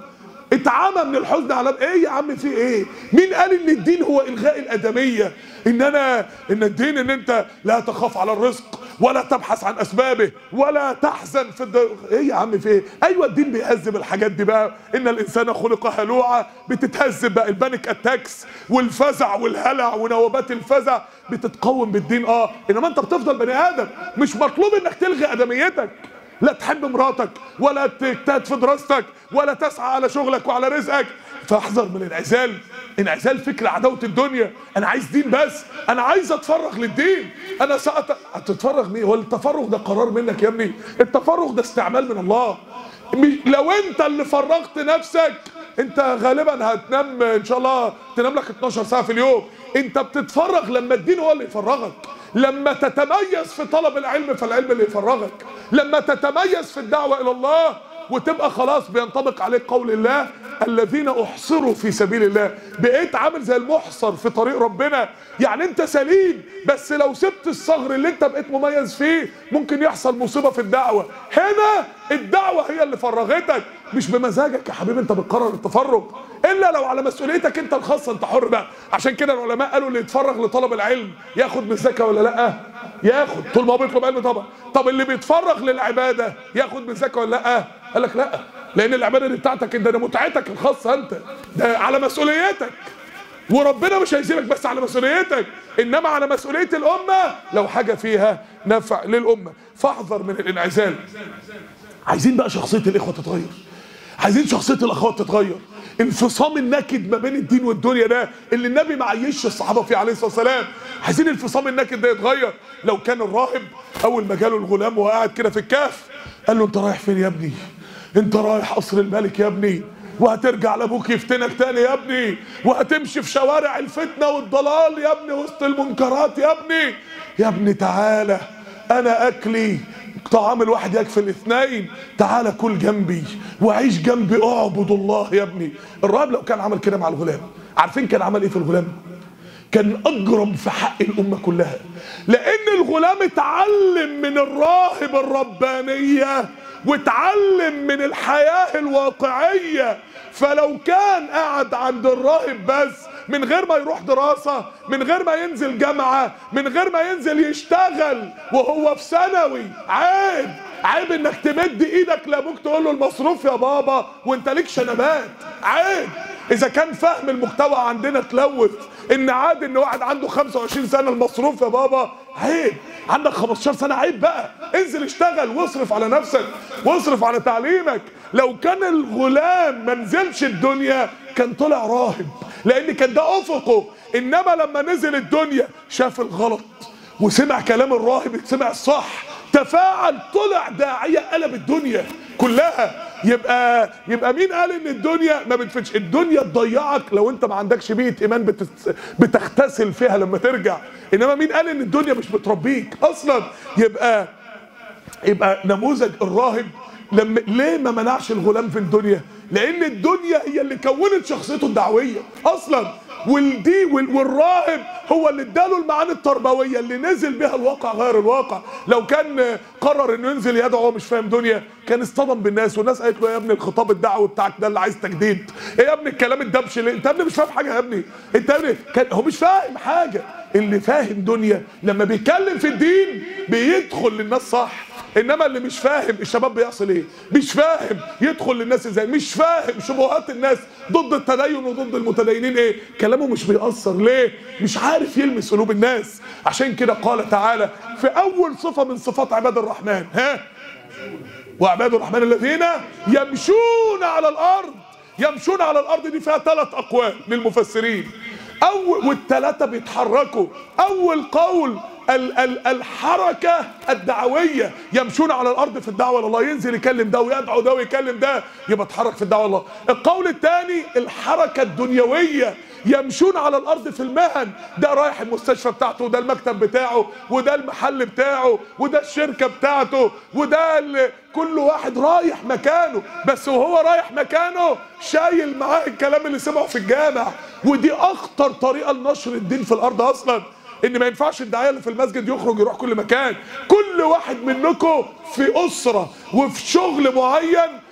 اتعمى من الحزن على ايه يا عم في ايه مين قال ان الدين هو الغاء الادميه ان انا ان الدين ان انت لا تخاف على الرزق ولا تبحث عن اسبابه ولا تحزن في الد... ايه يا عم في ايه ايوه الدين بيهذب الحاجات دي بقى ان الانسان خلق هلوعا بتتهذب بقى البانيك اتاكس والفزع والهلع ونوبات الفزع بتتقوم بالدين اه انما انت بتفضل بني ادم مش مطلوب انك تلغي ادميتك لا تحب مراتك ولا تجتهد في دراستك ولا تسعى على شغلك وعلى رزقك فاحذر من الانعزال انعزال فكر عداوه الدنيا انا عايز دين بس انا عايز اتفرغ للدين انا سأت... هتتفرغ مين هو التفرغ ده قرار منك يا ابني التفرغ ده استعمال من الله مش- لو انت اللي فرغت نفسك انت غالبا هتنام ان شاء الله تنام لك 12 ساعه في اليوم انت بتتفرغ لما الدين هو اللي يفرغك لما تتميز في طلب العلم فالعلم اللي يفرغك لما تتميز في الدعوه الى الله وتبقى خلاص بينطبق عليك قول الله الذين احصروا في سبيل الله بقيت عامل زي المحصر في طريق ربنا يعني انت سليم بس لو سبت الثغر اللي انت بقيت مميز فيه ممكن يحصل مصيبه في الدعوه هنا الدعوه هي اللي فرغتك مش بمزاجك يا حبيبي انت بتقرر التفرغ الا لو على مسؤوليتك انت الخاصه انت حر بقى عشان كده العلماء قالوا اللي يتفرغ لطلب العلم ياخد من الزكاه ولا لا ياخد طول ما هو بيطلب علم طبعا طب اللي بيتفرغ للعباده ياخد من الزكاه ولا لا قال لك لا لان العباده دي بتاعتك انت ده متعتك الخاصه انت ده على مسؤوليتك وربنا مش هيسيبك بس على مسؤوليتك انما على مسؤوليه الامه لو حاجه فيها نفع للامه فاحذر من الانعزال عايزين بقى شخصيه الاخوه تتغير عايزين شخصيه الاخوات تتغير انفصام النكد ما بين الدين والدنيا ده اللي النبي ما عيش الصحابه فيه عليه الصلاه والسلام عايزين انفصام النكد ده يتغير لو كان الراهب اول ما جاله الغلام وهو قاعد كده في الكهف قال له انت رايح فين يا ابني انت رايح قصر الملك يا ابني وهترجع لابوك يفتنك تاني يا ابني وهتمشي في شوارع الفتنه والضلال يا ابني وسط المنكرات يا ابني يا ابني تعالى انا اكلي طعام الواحد يكفي الاثنين تعالى كل جنبي وعيش جنبي اعبد الله يا ابني الراهب لو كان عمل كده مع الغلام عارفين كان عمل ايه في الغلام كان اجرم في حق الامه كلها لان الغلام اتعلم من الراهب الربانيه واتعلم من الحياه الواقعيه فلو كان قاعد عند الراهب بس من غير ما يروح دراسة من غير ما ينزل جامعة من غير ما ينزل يشتغل وهو في ثانوي عيب عيب انك تمد ايدك لابوك تقول له المصروف يا بابا وانت ليك شنبات عيب اذا كان فهم المحتوى عندنا تلوث ان عادي ان واحد عنده 25 سنه المصروف يا بابا عيب عندك 15 سنه عيب بقى انزل اشتغل واصرف على نفسك واصرف على تعليمك لو كان الغلام ما نزلش الدنيا كان طلع راهب لان كان ده افقه انما لما نزل الدنيا شاف الغلط وسمع كلام الراهب سمع الصح تفاعل طلع داعيه قلب الدنيا كلها يبقى يبقى مين قال ان الدنيا ما بتفيدش الدنيا تضيعك لو انت ما عندكش بيئه ايمان بتت... بتغتسل فيها لما ترجع انما مين قال ان الدنيا مش بتربيك اصلا يبقى يبقى نموذج الراهب لما ليه ما منعش الغلام في الدنيا لان الدنيا هي اللي كونت شخصيته الدعويه اصلا والدي وال- والراهب هو اللي اداله المعاني التربويه اللي نزل بها الواقع غير الواقع لو كان قرر انه ينزل يدعو وهو مش فاهم دنيا كان اصطدم بالناس والناس قالت له يا ابني الخطاب الدعوي بتاعك ده اللي عايز تجديد ايه يا ابني الكلام الدبش ليه انت يا ابني مش فاهم حاجه يا ابني انت يا ابني كان هو مش فاهم حاجه اللي فاهم دنيا لما بيتكلم في الدين بيدخل للناس صح انما اللي مش فاهم الشباب بيحصل ايه مش فاهم يدخل للناس ازاي مش فاهم شبهات الناس ضد التدين وضد المتدينين ايه كلامه مش بيأثر ليه مش عارف يلمس قلوب الناس عشان كده قال تعالى في اول صفة من صفات عباد الرحمن ها وعباد الرحمن الذين يمشون على الارض يمشون على الارض دي فيها ثلاث اقوال للمفسرين اول والثلاثه بيتحركوا اول قول ال ال الحركه الدعويه يمشون على الارض في الدعوه الى الله ينزل يكلم ده ويدعو ده ويكلم ده يبقى اتحرك في الدعوه الى الله القول الثاني الحركه الدنيويه يمشون على الارض في المهن ده رايح المستشفى بتاعته وده المكتب بتاعه وده المحل بتاعه وده الشركه بتاعته وده ال- كل واحد رايح مكانه بس وهو رايح مكانه شايل معاه الكلام اللي سمعه في الجامع ودي اخطر طريقه لنشر الدين في الارض اصلا ان ما ينفعش الداعيه اللي في المسجد يخرج يروح كل مكان كل واحد منكم في اسره وفي شغل معين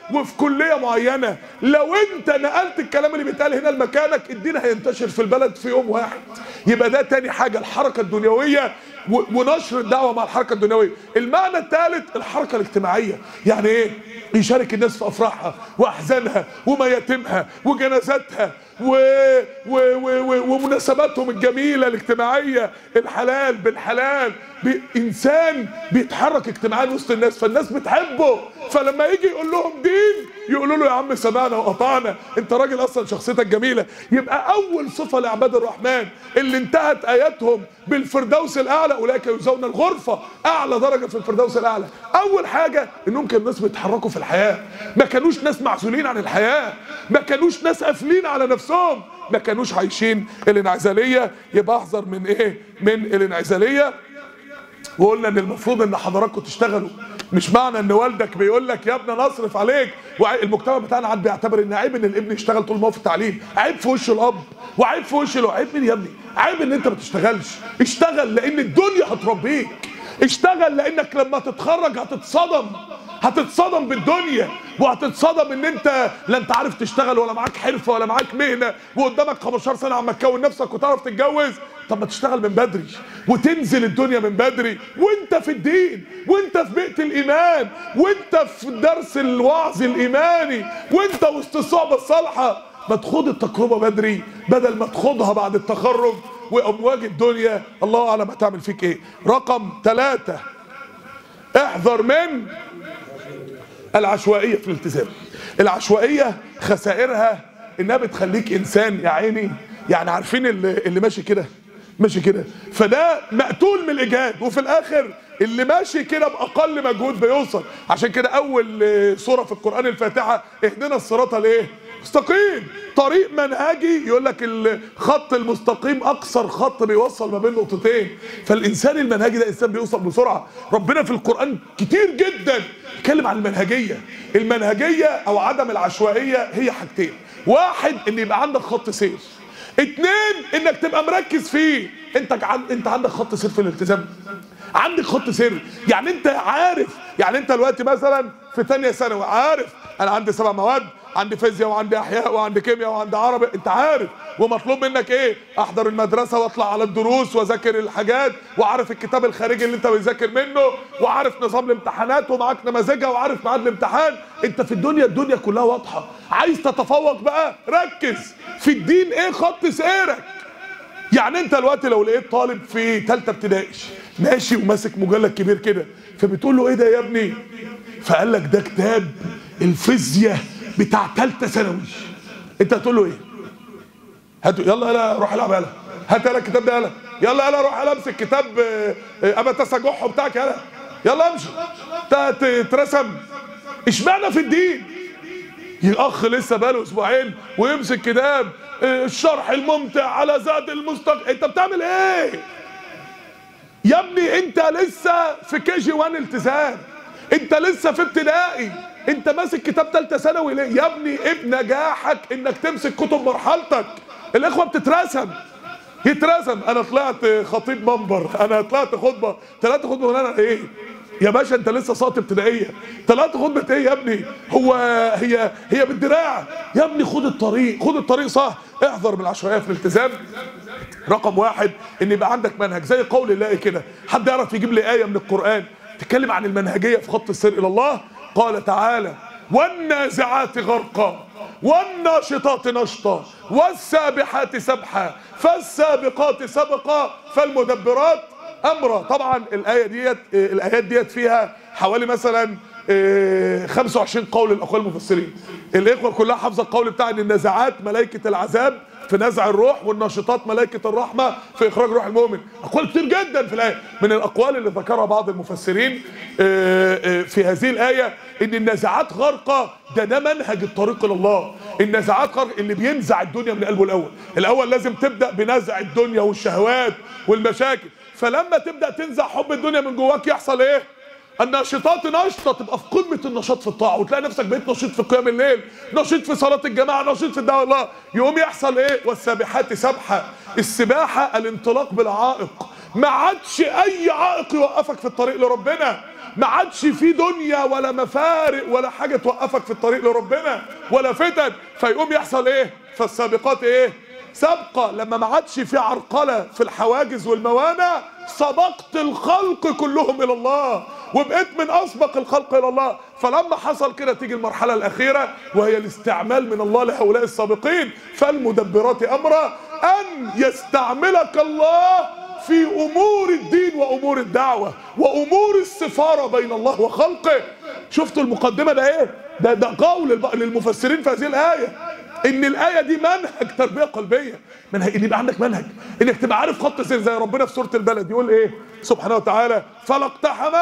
وفي كليه معينه لو انت نقلت الكلام اللي بيتقال هنا لمكانك الدين هينتشر في البلد في يوم واحد يبقى ده تاني حاجه الحركه الدنيويه و- ونشر الدعوه مع الحركه الدنيويه المعنى الثالث الحركه الاجتماعيه يعني ايه يشارك الناس في افراحها واحزانها ومياتمها وجنازاتها و... و... و... و... ومناسباتهم الجميله الاجتماعيه الحلال بالحلال ب... انسان بيتحرك اجتماعيا وسط الناس فالناس بتحبه فلما يجي يقول لهم دين يقولوا له يا عم سمعنا وقطعنا انت راجل اصلا شخصيتك جميله يبقى اول صفه لعباد الرحمن اللي انتهت اياتهم بالفردوس الاعلى اولئك يجزون الغرفه اعلى درجه في الفردوس الاعلى اول حاجه انهم كانوا ناس بيتحركوا في الحياه ما كانوش ناس معزولين عن الحياه ما كانوش ناس قافلين على نفسهم ما كانوش عايشين الانعزاليه يبقى احذر من ايه من الانعزاليه وقلنا ان المفروض ان حضراتكم تشتغلوا مش معنى ان والدك بيقول لك يا ابني انا اصرف عليك والمجتمع بتاعنا عاد بيعتبر ان عيب ان الابن يشتغل طول ما هو في التعليم عيب في وش الاب وعيب في وش الأم. عيب مين يا ابني عيب ان انت ما تشتغلش اشتغل لان الدنيا هتربيك اشتغل لانك لما تتخرج هتتصدم هتتصدم بالدنيا وهتتصدم ان انت لا انت عارف تشتغل ولا معاك حرفه ولا معاك مهنه وقدامك 15 سنه عم تكون نفسك وتعرف تتجوز طب ما تشتغل من بدري وتنزل الدنيا من بدري وانت في الدين وانت في بيئه الايمان وانت في درس الوعظ الايماني وانت وسط الصحبه الصالحه ما تخوض التجربه بدري بدل ما تخوضها بعد التخرج وامواج الدنيا الله اعلم هتعمل فيك ايه رقم ثلاثة احذر من العشوائيه في الالتزام العشوائيه خسائرها انها بتخليك انسان يا عيني يعني عارفين اللي, اللي ماشي كده ماشي كده فده مقتول من الاجهاد وفي الاخر اللي ماشي كده باقل مجهود بيوصل عشان كده اول آه، سوره في القران الفاتحه اهدنا الصراط الايه مستقيم طريق منهجي يقول لك الخط المستقيم اقصر خط بيوصل ما بين نقطتين فالانسان المنهجي ده انسان بيوصل بسرعه ربنا في القران كتير جدا يتكلم عن المنهجيه المنهجيه او عدم العشوائيه هي حاجتين واحد ان يبقى عندك خط سير اتنين انك تبقى مركز فيه انت عن... انت عندك خط سير في الالتزام عندك خط سير يعني انت عارف يعني انت دلوقتي مثلا في ثانيه ثانوي عارف انا عندي سبع مواد عندي فيزياء وعندي احياء وعندي كيمياء وعندي عربي انت عارف ومطلوب منك ايه احضر المدرسه واطلع على الدروس واذاكر الحاجات وعارف الكتاب الخارجي اللي انت بتذاكر منه وعارف نظام الامتحانات ومعاك نماذجها وعارف ميعاد الامتحان انت في الدنيا الدنيا كلها واضحه عايز تتفوق بقى ركز في الدين ايه خط سيرك يعني انت دلوقتي لو لقيت طالب في ثالثه ابتدائي ماشي وماسك مجلد كبير كده فبتقول له ايه ده يا ابني فقال لك ده كتاب الفيزياء بتاع ثالثه ثانوي انت هتقول له ايه هاتوا يلا يلا روح العب يلا هات يلا الكتاب ده يلا يلا يلا روح يلا امسك كتاب آه، آه، ابا تسجحه بتاعك يلا يلا امشي ت- تترسم اشمعنى في الدين الاخ لسه بقاله اسبوعين ويمسك كتاب آه، الشرح الممتع على زاد المستقبل انت بتعمل ايه يا ابني انت لسه في كي جي 1 التزام انت لسه في ابتدائي انت ماسك كتاب ثالثه ثانوي ليه يا ابني ابن نجاحك انك تمسك كتب مرحلتك الاخوه بتترسم يترسم انا طلعت خطيب منبر انا طلعت خطبه طلعت خطبه من انا ايه يا باشا انت لسه ساقط ابتدائيه طلعت خطبه ايه يا ابني هو هي هي بالدراع يا ابني خد الطريق خد الطريق صح احذر من العشوائيه في الالتزام رقم واحد ان يبقى عندك منهج زي قول الله كده حد يعرف يجيب لي ايه من القران تتكلم عن المنهجيه في خط السير الى الله قال تعالى والنازعات غرقا والناشطات نشطا والسابحات سبحا فالسابقات سبقا فالمدبرات امرا طبعا الايه ديت الايات ديت فيها حوالي مثلا إيه، 25 قول الاقوال المفسرين الاخوه كلها حافظه القول بتاع ان النزعات ملائكه العذاب في نزع الروح والناشطات ملائكه الرحمه في اخراج روح المؤمن اقوال كتير جدا في الايه من الاقوال اللي ذكرها بعض المفسرين آه، آه، في هذه الايه ان النزعات غرقه ده ده منهج الطريق الى الله النزعات غرق اللي بينزع الدنيا من قلبه الاول الاول لازم تبدا بنزع الدنيا والشهوات والمشاكل فلما تبدا تنزع حب الدنيا من جواك يحصل ايه الناشطات نشطه تبقى في قمه النشاط في الطاعه وتلاقي نفسك بقيت نشيط في قيام الليل نشيط في صلاه الجماعه نشيط في الدعوه الله يقوم يحصل ايه والسابحات سبحه السباحه الانطلاق بالعائق ما عادش اي عائق يوقفك في الطريق لربنا ما عادش في دنيا ولا مفارق ولا حاجه توقفك في الطريق لربنا ولا فتن فيقوم يحصل ايه فالسابقات ايه سابقة لما ما عادش في عرقلة في الحواجز والموانع سبقت الخلق كلهم إلى الله وبقيت من أسبق الخلق إلى الله فلما حصل كده تيجي المرحلة الأخيرة وهي الاستعمال من الله لهؤلاء السابقين فالمدبرات أمرا أن يستعملك الله في امور الدين وامور الدعوه وامور السفاره بين الله وخلقه شفتوا المقدمه ده ايه ده ده قول الب- للمفسرين في هذه الايه ان الايه دي منهج تربيه قلبيه منهج ان يبقى عندك منهج انك تبقى عارف خط سير زي ربنا في سوره البلد يقول ايه سبحانه وتعالى فلا اقتحم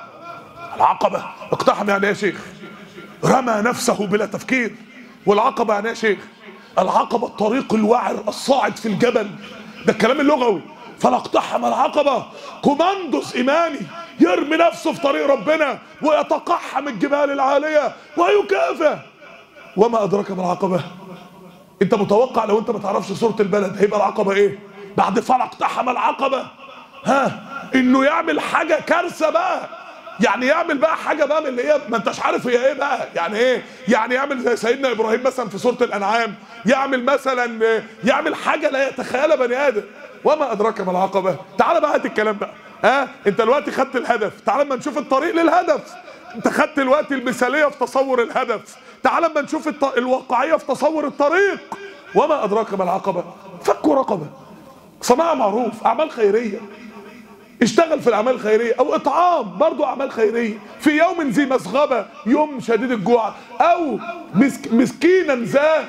العقبه اقتحم يعني ايه يا شيخ رمى نفسه بلا تفكير والعقبة يعني ايه يا شيخ العقبة الطريق الوعر الصاعد في الجبل ده الكلام اللغوي فلا اقتحم العقبة كوماندوس إيماني يرمي نفسه في طريق ربنا ويتقحم الجبال العالية ويكافئ وما أدراك ما العقبة انت متوقع لو انت ما تعرفش سورة البلد هيبقى العقبة ايه بعد فلا اقتحم العقبة ها انه يعمل حاجة كارثة بقى يعني يعمل بقى حاجة بقى من اللي هي ما انتش عارف هي ايه بقى يعني ايه يعني يعمل زي سيدنا ابراهيم مثلا في سورة الانعام يعمل مثلا آه، يعمل حاجة لا يتخيلها بني ادم وما ادراك ما العقبة تعال بقى هات الكلام بقى ها انت دلوقتي خدت الهدف تعال اما نشوف الطريق للهدف انت خدت الوقت المثاليه في تصور الهدف تعال اما نشوف الط... الواقعيه في تصور الطريق وما ادراك ما العقبه فك رقبه صناعه معروف اعمال خيريه اشتغل في الاعمال الخيريه او اطعام برضو اعمال خيريه في يوم ذي مسغبه يوم شديد الجوع او مسك... مسكينا ذا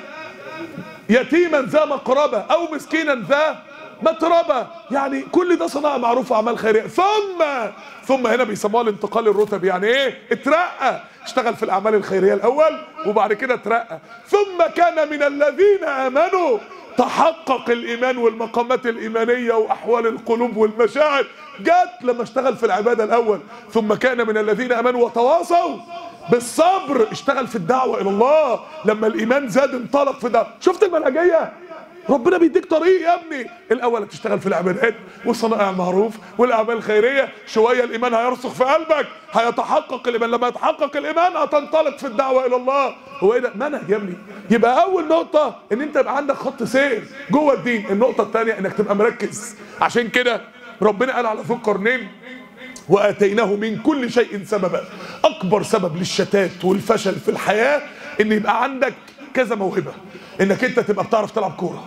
يتيما ذا مقربة أو مسكينا ذا متربة يعني كل ده صناعة معروفة أعمال خيرية ثم ثم هنا بيسموها الانتقال الرتبي يعني إيه اترقى اشتغل في الأعمال الخيرية الأول وبعد كده اترقى ثم كان من الذين آمنوا تحقق الإيمان والمقامات الإيمانية وأحوال القلوب والمشاعر جت لما اشتغل في العبادة الأول ثم كان من الذين آمنوا وتواصوا بالصبر اشتغل في الدعوة إلى الله لما الإيمان زاد انطلق في ده شفت المنهجية ربنا بيديك طريق يا ابني الاول تشتغل في العبادات وصنائع المعروف والاعمال الخيريه شويه الايمان هيرسخ في قلبك هيتحقق الايمان لما يتحقق الايمان هتنطلق في الدعوه الى الله هو ايه ده منهج يا ابني يبقى اول نقطه ان انت يبقى عندك خط سير جوه الدين النقطه الثانيه انك تبقى مركز عشان كده ربنا قال على ذو القرنين واتيناه من كل شيء سببا اكبر سبب للشتات والفشل في الحياه ان يبقى عندك كذا موهبه انك انت تبقى بتعرف تلعب كوره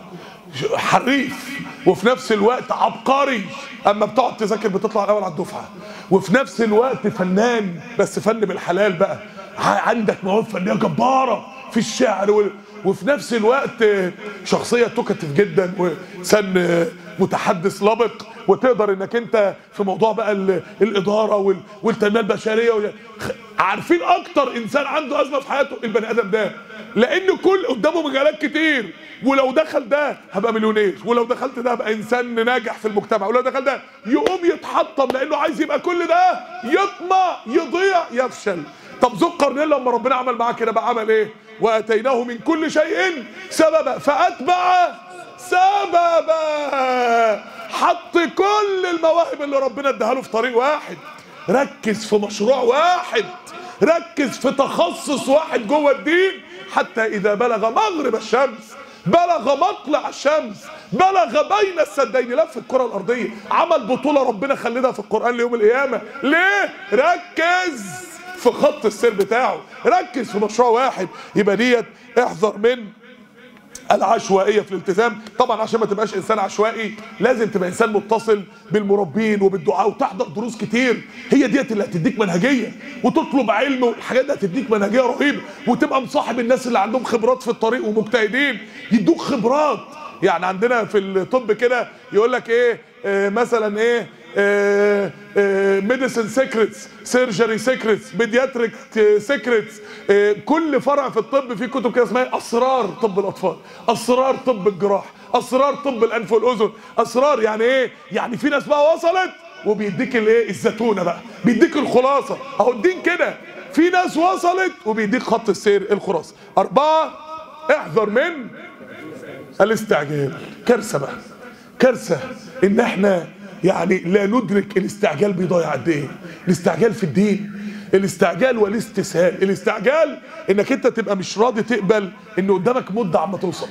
حريف وفي نفس الوقت عبقري اما بتقعد تذاكر بتطلع الاول على الدفعه وفي نفس الوقت فنان بس فن بالحلال بقى ع- عندك موهبه فنيه جباره في الشعر وال... وفي نفس الوقت شخصيه توكتيف جدا وسن متحدث لبق وتقدر انك انت في موضوع بقى ال- الاداره وال- والتنميه البشريه وال- خ- عارفين اكتر انسان عنده ازمه في حياته البني ادم ده لان كل قدامه مجالات كتير ولو دخل ده هبقى مليونير ولو دخلت ده هبقى انسان ناجح في المجتمع ولو دخل ده يقوم يتحطم لانه عايز يبقى كل ده يطمع يضيع يفشل طب ذو القرنين لما ربنا عمل معاه كده بقى عمل ايه واتيناه من كل شيء سببا فاتبع سببا حط كل المواهب اللي ربنا اداها له في طريق واحد ركز في مشروع واحد ركز في تخصص واحد جوه الدين حتى اذا بلغ مغرب الشمس بلغ مطلع الشمس بلغ بين السدين لف الكرة الأرضية عمل بطولة ربنا خلدها في القرآن ليوم القيامة ليه؟ ركز في خط السير بتاعه ركز في مشروع واحد يبقى ديت احذر من العشوائيه في الالتزام طبعا عشان ما تبقاش انسان عشوائي لازم تبقى انسان متصل بالمربين وبالدعاء وتحضر دروس كتير هي ديت اللي هتديك منهجيه وتطلب علم والحاجات دي هتديك منهجيه رهيبه وتبقى مصاحب الناس اللي عندهم خبرات في الطريق ومجتهدين يدوك خبرات يعني عندنا في الطب كده يقول لك ايه آه مثلا ايه ميديسن سيكريتس سيرجري سيكريتس بيدياتريك سيكريتس كل فرع في الطب فيه كتب كده اسمها اسرار طب الاطفال اسرار طب الجراح اسرار طب الانف والاذن اسرار يعني ايه يعني في ناس بقى وصلت وبيديك الايه الزتونه بقى بيديك الخلاصه اهو الدين كده في ناس وصلت وبيديك خط السير الخلاصه اربعه احذر من الاستعجال كارثه بقى كارثه ان احنا يعني لا ندرك الاستعجال بيضيع قد ايه الاستعجال في الدين الاستعجال والاستسهال الاستعجال انك انت تبقى مش راضي تقبل ان قدامك مده عما توصل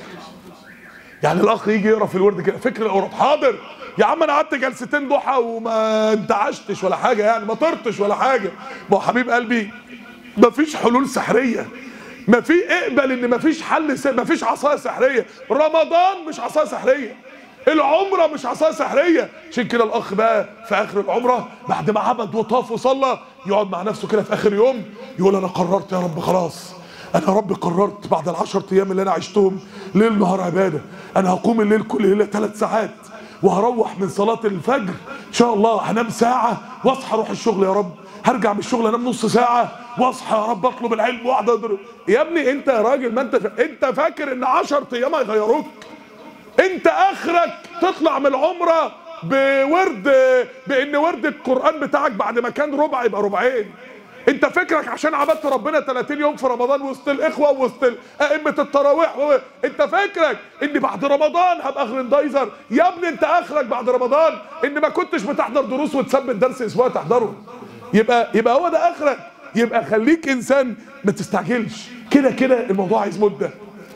يعني الاخ يجي يقرا في الورد كده فكر الاوروب حاضر يا عم انا قعدت جلستين ضحى وما انتعشتش ولا حاجه يعني ما طرتش ولا حاجه ما هو حبيب قلبي ما فيش حلول سحريه ما في اقبل ان ما فيش حل س... ما فيش عصايه سحريه رمضان مش عصايه سحريه العمرة مش عصاية سحرية عشان كده الأخ بقى في آخر العمرة بعد ما عبد وطاف وصلى يقعد مع نفسه كده في آخر يوم يقول أنا قررت يا رب خلاص أنا يا رب قررت بعد العشر أيام اللي أنا عشتهم ليل نهار عبادة أنا هقوم الليل كل ليلة ثلاث ساعات وهروح من صلاة الفجر إن شاء الله هنام ساعة وأصحى أروح الشغل يا رب هرجع من الشغل انام نص ساعه واصحى يا رب اطلب العلم واقعد أدر... يا ابني انت يا راجل ما انت ف... انت فاكر ان 10 ايام هيغيروك انت اخرك تطلع من العمره بورد بان ورد القران بتاعك بعد ما كان ربع يبقى ربعين انت فكرك عشان عبدت ربنا 30 يوم في رمضان وسط الاخوه وسط ائمه التراويح و... انت فكرك ان بعد رمضان هبقى غرندايزر يا ابني انت اخرك بعد رمضان ان ما كنتش بتحضر دروس وتثبت درس اسبوع تحضره يبقى يبقى هو ده اخرك يبقى خليك انسان ما تستعجلش كده كده الموضوع عايز مده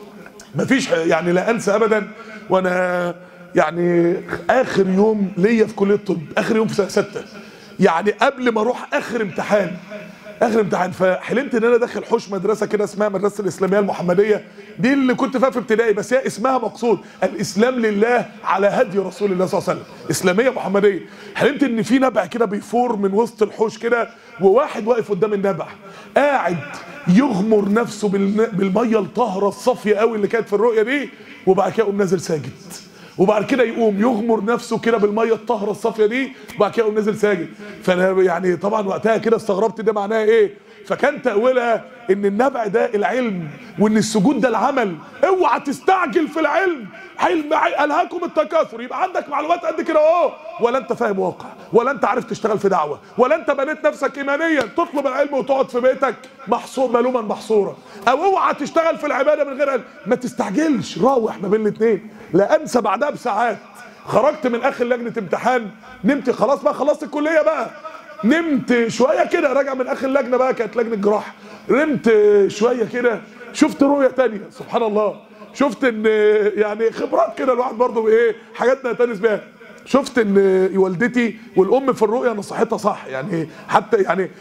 مفيش يعني لا انسى ابدا وانا يعني اخر يوم ليا في كليه الطب اخر يوم في سنه سته يعني قبل ما اروح اخر امتحان اخر امتحان فحلمت ان انا داخل حوش مدرسه كده اسمها مدرسه الاسلاميه المحمديه دي اللي كنت فيها في ابتدائي بس هي اسمها مقصود الاسلام لله على هدي رسول الله صلى الله عليه وسلم اسلاميه محمديه حلمت ان في نبع كده بيفور من وسط الحوش كده وواحد واقف قدام النبع قاعد يغمر نفسه بالن- بالميه الطاهره الصافيه قوي اللي كانت في الرؤيه دي وبعد كده يقوم نازل ساجد وبعد كده يقوم يغمر نفسه كده بالميه الطاهره الصافيه دي وبعد كده يقوم نازل ساجد فانا يعني طبعا وقتها كده استغربت ده معناها ايه فكان تأويلها ان النبع ده العلم وان السجود ده العمل اوعى تستعجل في العلم علم الهاكم التكاثر يبقى عندك معلومات قد كده اهو ولا انت فاهم واقع ولا انت عارف تشتغل في دعوه ولا انت بنيت نفسك ايمانيا تطلب العلم وتقعد في بيتك محصور ملوما محصورا او اوعى تشتغل في العباده من غير علم ما تستعجلش راوح ما بين الاثنين لا انسى بعدها بساعات خرجت من اخر لجنه امتحان نمت خلاص بقى خلصت الكليه بقى نمت شويه كده راجع من اخر لجنه بقى كانت لجنه جراحه نمت شويه كده شفت رؤيه تانية سبحان الله شفت ان يعني خبرات كده الواحد برضه ايه حاجات نتنس بيها شفت ان والدتي والام في الرؤيه نصحتها صح يعني حتى يعني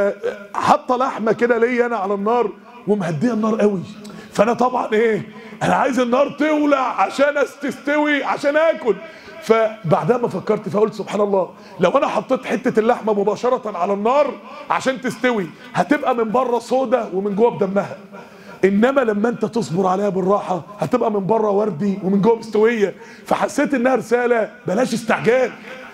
فحاطه لحمه كده ليا انا على النار ومهديه النار قوي فانا طبعا ايه انا عايز النار تولع عشان تستوي عشان اكل فبعدها ما فكرت فقلت سبحان الله لو انا حطيت حته اللحمه مباشره على النار عشان تستوي هتبقى من بره سودة ومن جوه بدمها انما لما انت تصبر عليها بالراحه هتبقى من بره وردي ومن جوه مستويه فحسيت انها رساله بلاش استعجال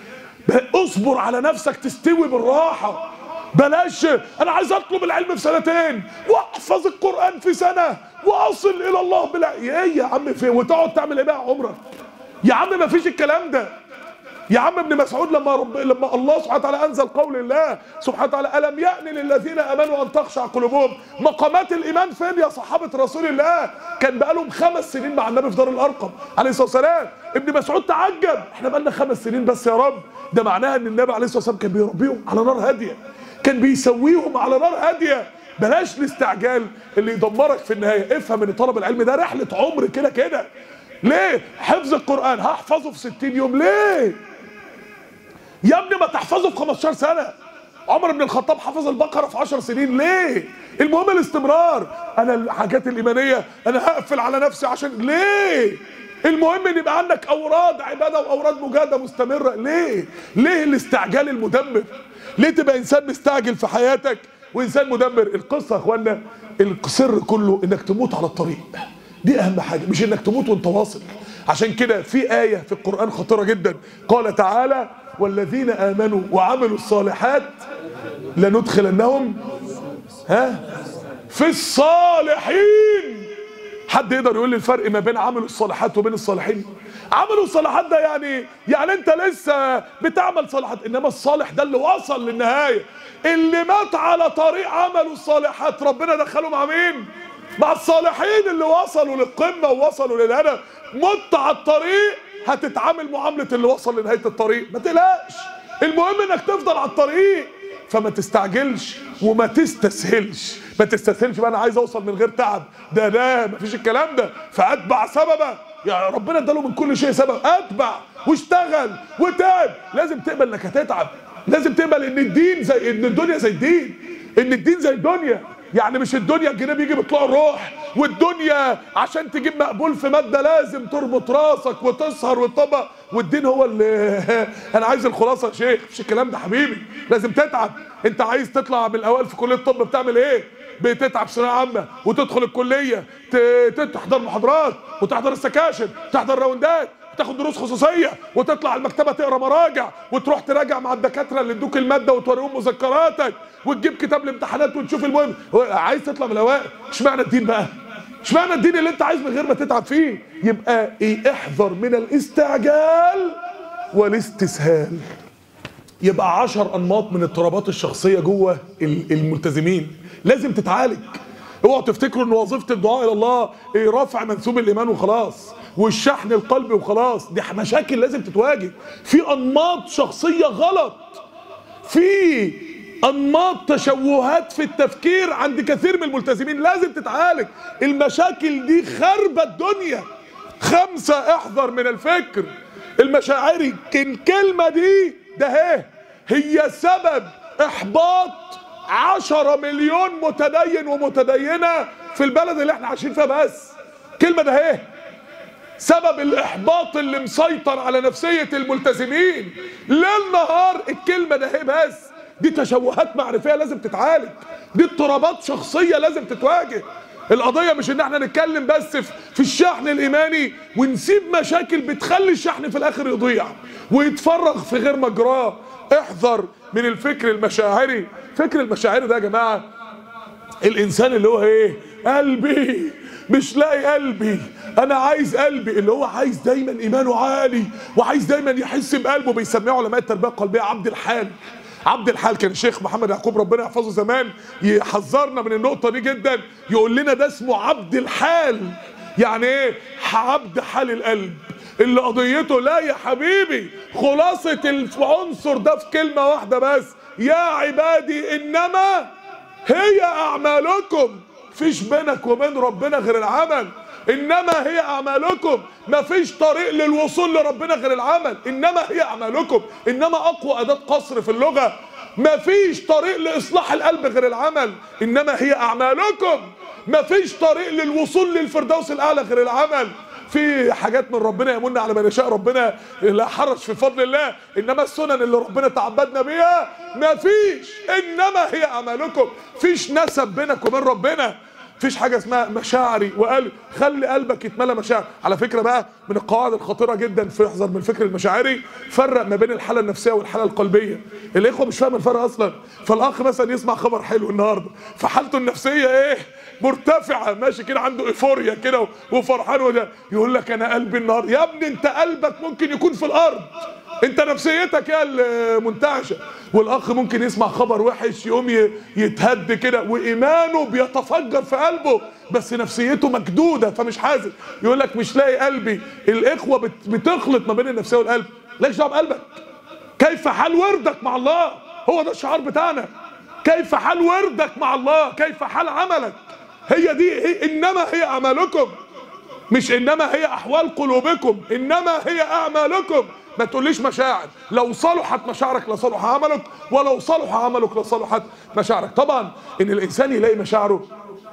ب- اصبر على نفسك تستوي بالراحه بلاش انا عايز اطلب العلم في سنتين واحفظ القران في سنه واصل الى الله بلا ايه يا عم في وتقعد تعمل ايه بقى عمرك يا عم ما فيش الكلام ده يا عم ابن مسعود لما رب لما الله سبحانه وتعالى انزل قول الله سبحانه وتعالى الم يأن للذين امنوا ان تخشع قلوبهم مقامات الايمان فين يا صحابه رسول الله كان بقالهم خمس سنين مع النبي في دار الارقم عليه الصلاه والسلام ابن مسعود تعجب احنا بقالنا خمس سنين بس يا رب ده معناها ان النبي عليه الصلاه والسلام كان بيربيهم على نار هاديه كان بيسويهم على نار هاديه بلاش الاستعجال اللي يدمرك في النهايه افهم ان طلب العلم ده رحله عمر كده كده ليه حفظ القران هحفظه في 60 يوم ليه يا ابني ما تحفظه في 15 سنه عمر بن الخطاب حفظ البقره في 10 سنين ليه المهم الاستمرار انا الحاجات الايمانيه انا هقفل على نفسي عشان ليه المهم ان يبقى عندك اوراد عباده واوراد مجاهده مستمره ليه ليه الاستعجال المدمر ليه تبقى انسان مستعجل في حياتك وانسان مدمر القصه يا اخوانا السر كله انك تموت على الطريق دي اهم حاجه مش انك تموت وانت واصل عشان كده في ايه في القران خطيره جدا قال تعالى والذين امنوا وعملوا الصالحات لندخلنهم ها في الصالحين حد يقدر يقول لي الفرق ما بين عمل الصالحات وبين الصالحين عمل الصالحات ده يعني يعني انت لسه بتعمل صالحات انما الصالح ده اللي وصل للنهايه اللي مات على طريق عمل الصالحات ربنا دخله مع مين مع الصالحين اللي وصلوا للقمه ووصلوا للهدف مت على الطريق هتتعامل معامله اللي وصل لنهايه الطريق ما تقلقش المهم انك تفضل على الطريق فما تستعجلش وما تستسهلش ما تستسهلش بقى انا عايز اوصل من غير تعب ده ده مفيش الكلام ده فاتبع سببا يا ربنا اداله من كل شيء سبب اتبع واشتغل وتعب لازم تقبل انك هتتعب لازم تقبل ان الدين زي ان الدنيا زي الدين ان الدين زي الدنيا يعني مش الدنيا الجنيه بيجي بيطلع الروح والدنيا عشان تجيب مقبول في ماده لازم تربط راسك وتسهر وتطبق والدين هو اللي انا عايز الخلاصه يا شيخ مش الكلام ده حبيبي لازم تتعب انت عايز تطلع من الاوائل في كليه الطب بتعمل ايه بتتعب ثانويه عامه وتدخل الكليه ت- تحضر محاضرات وتحضر السكاشن تحضر راوندات تاخد دروس خصوصيه وتطلع المكتبه تقرا مراجع وتروح تراجع مع الدكاتره اللي ادوك الماده وتوريهم مذكراتك وتجيب كتاب الامتحانات وتشوف المهم هو عايز تطلع من الاوائل اشمعنى الدين بقى اشمعنى الدين اللي انت عايز من غير ما تتعب فيه يبقى ايه احذر من الاستعجال والاستسهال يبقى عشر انماط من اضطرابات الشخصيه جوه ال- الملتزمين لازم تتعالج اوعوا تفتكروا ان وظيفه الدعاء الى الله إيه رفع منسوب الايمان وخلاص والشحن القلبي وخلاص دي مشاكل لازم تتواجه في انماط شخصيه غلط في انماط تشوهات في التفكير عند كثير من الملتزمين لازم تتعالج المشاكل دي خربة الدنيا خمسة احذر من الفكر المشاعري الكلمة دي ده هي هي سبب احباط عشرة مليون متدين ومتدينة في البلد اللي احنا عايشين فيها بس كلمة ده هي سبب الاحباط اللي مسيطر على نفسيه الملتزمين ليل نهار الكلمه ده هي بس دي تشوهات معرفيه لازم تتعالج دي اضطرابات شخصيه لازم تتواجه القضيه مش ان احنا نتكلم بس في في الشحن الايماني ونسيب مشاكل بتخلي الشحن في الاخر يضيع ويتفرغ في غير مجراه احذر من الفكر المشاعري فكر المشاعري ده يا جماعه الانسان اللي هو ايه قلبي مش لاقي قلبي انا عايز قلبي اللي هو عايز دايما ايمانه عالي وعايز دايما يحس بقلبه بيسميه علماء التربيه القلبيه عبد الحال عبد الحال كان الشيخ محمد يعقوب ربنا يحفظه زمان يحذرنا من النقطه دي جدا يقول لنا ده اسمه عبد الحال يعني ايه عبد حال القلب اللي قضيته لا يا حبيبي خلاصه العنصر ده في كلمه واحده بس يا عبادي انما هي اعمالكم فيش بينك وبين ربنا غير العمل انما هي اعمالكم مفيش طريق للوصول لربنا غير العمل انما هي اعمالكم انما اقوى اداه قصر في اللغه مفيش طريق لاصلاح القلب غير العمل انما هي اعمالكم مفيش طريق للوصول للفردوس الاعلى غير العمل في حاجات من ربنا يمن على من يشاء ربنا لا حرج في فضل الله انما السنن اللي ربنا تعبدنا بيها مفيش انما هي اعمالكم فيش نسب بينك وبين ربنا فيش حاجه اسمها مشاعري وقلب خلي قلبك يتملى مشاعر على فكره بقى من القواعد الخطيره جدا في احذر من الفكر المشاعري فرق ما بين الحاله النفسيه والحاله القلبيه الاخوه مش فاهم الفرق اصلا فالاخ مثلا يسمع خبر حلو النهارده فحالته النفسيه ايه مرتفعه ماشي كده عنده ايفوريا كده وفرحان وده يقول لك انا قلبي النهارده يا ابني انت قلبك ممكن يكون في الارض انت نفسيتك هي المنتعشه والاخ ممكن يسمع خبر وحش يقوم ي- يتهد كده وايمانه بيتفجر في قلبه بس نفسيته مكدوده فمش حاسس يقول لك مش لاقي قلبي الاخوه بت- بتخلط ما بين النفسيه والقلب ليش دعوه بقلبك كيف حال وردك مع الله هو ده الشعار بتاعنا كيف حال وردك مع الله كيف حال عملك هي دي هي انما هي اعمالكم مش انما هي احوال قلوبكم انما هي اعمالكم ما تقوليش مشاعر لو صلحت مشاعرك لصلح عملك ولو صلح عملك لصلحت مشاعرك طبعا ان الانسان يلاقي مشاعره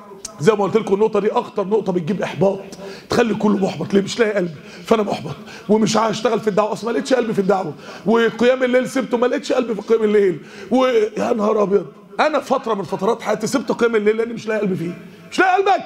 زي ما قلت لكم النقطه دي اخطر نقطه بتجيب احباط تخلي كله محبط ليه مش لاقي قلبي فانا محبط ومش عايز اشتغل في الدعوه اصلا ما لقيتش قلبي في الدعوه وقيام الليل سبته ما لقيتش قلبي في قيام الليل ويا نهار ابيض انا فتره من فترات حياتي سبت قيام الليل لاني مش لاقي قلبي فيه مش لاقي قلبك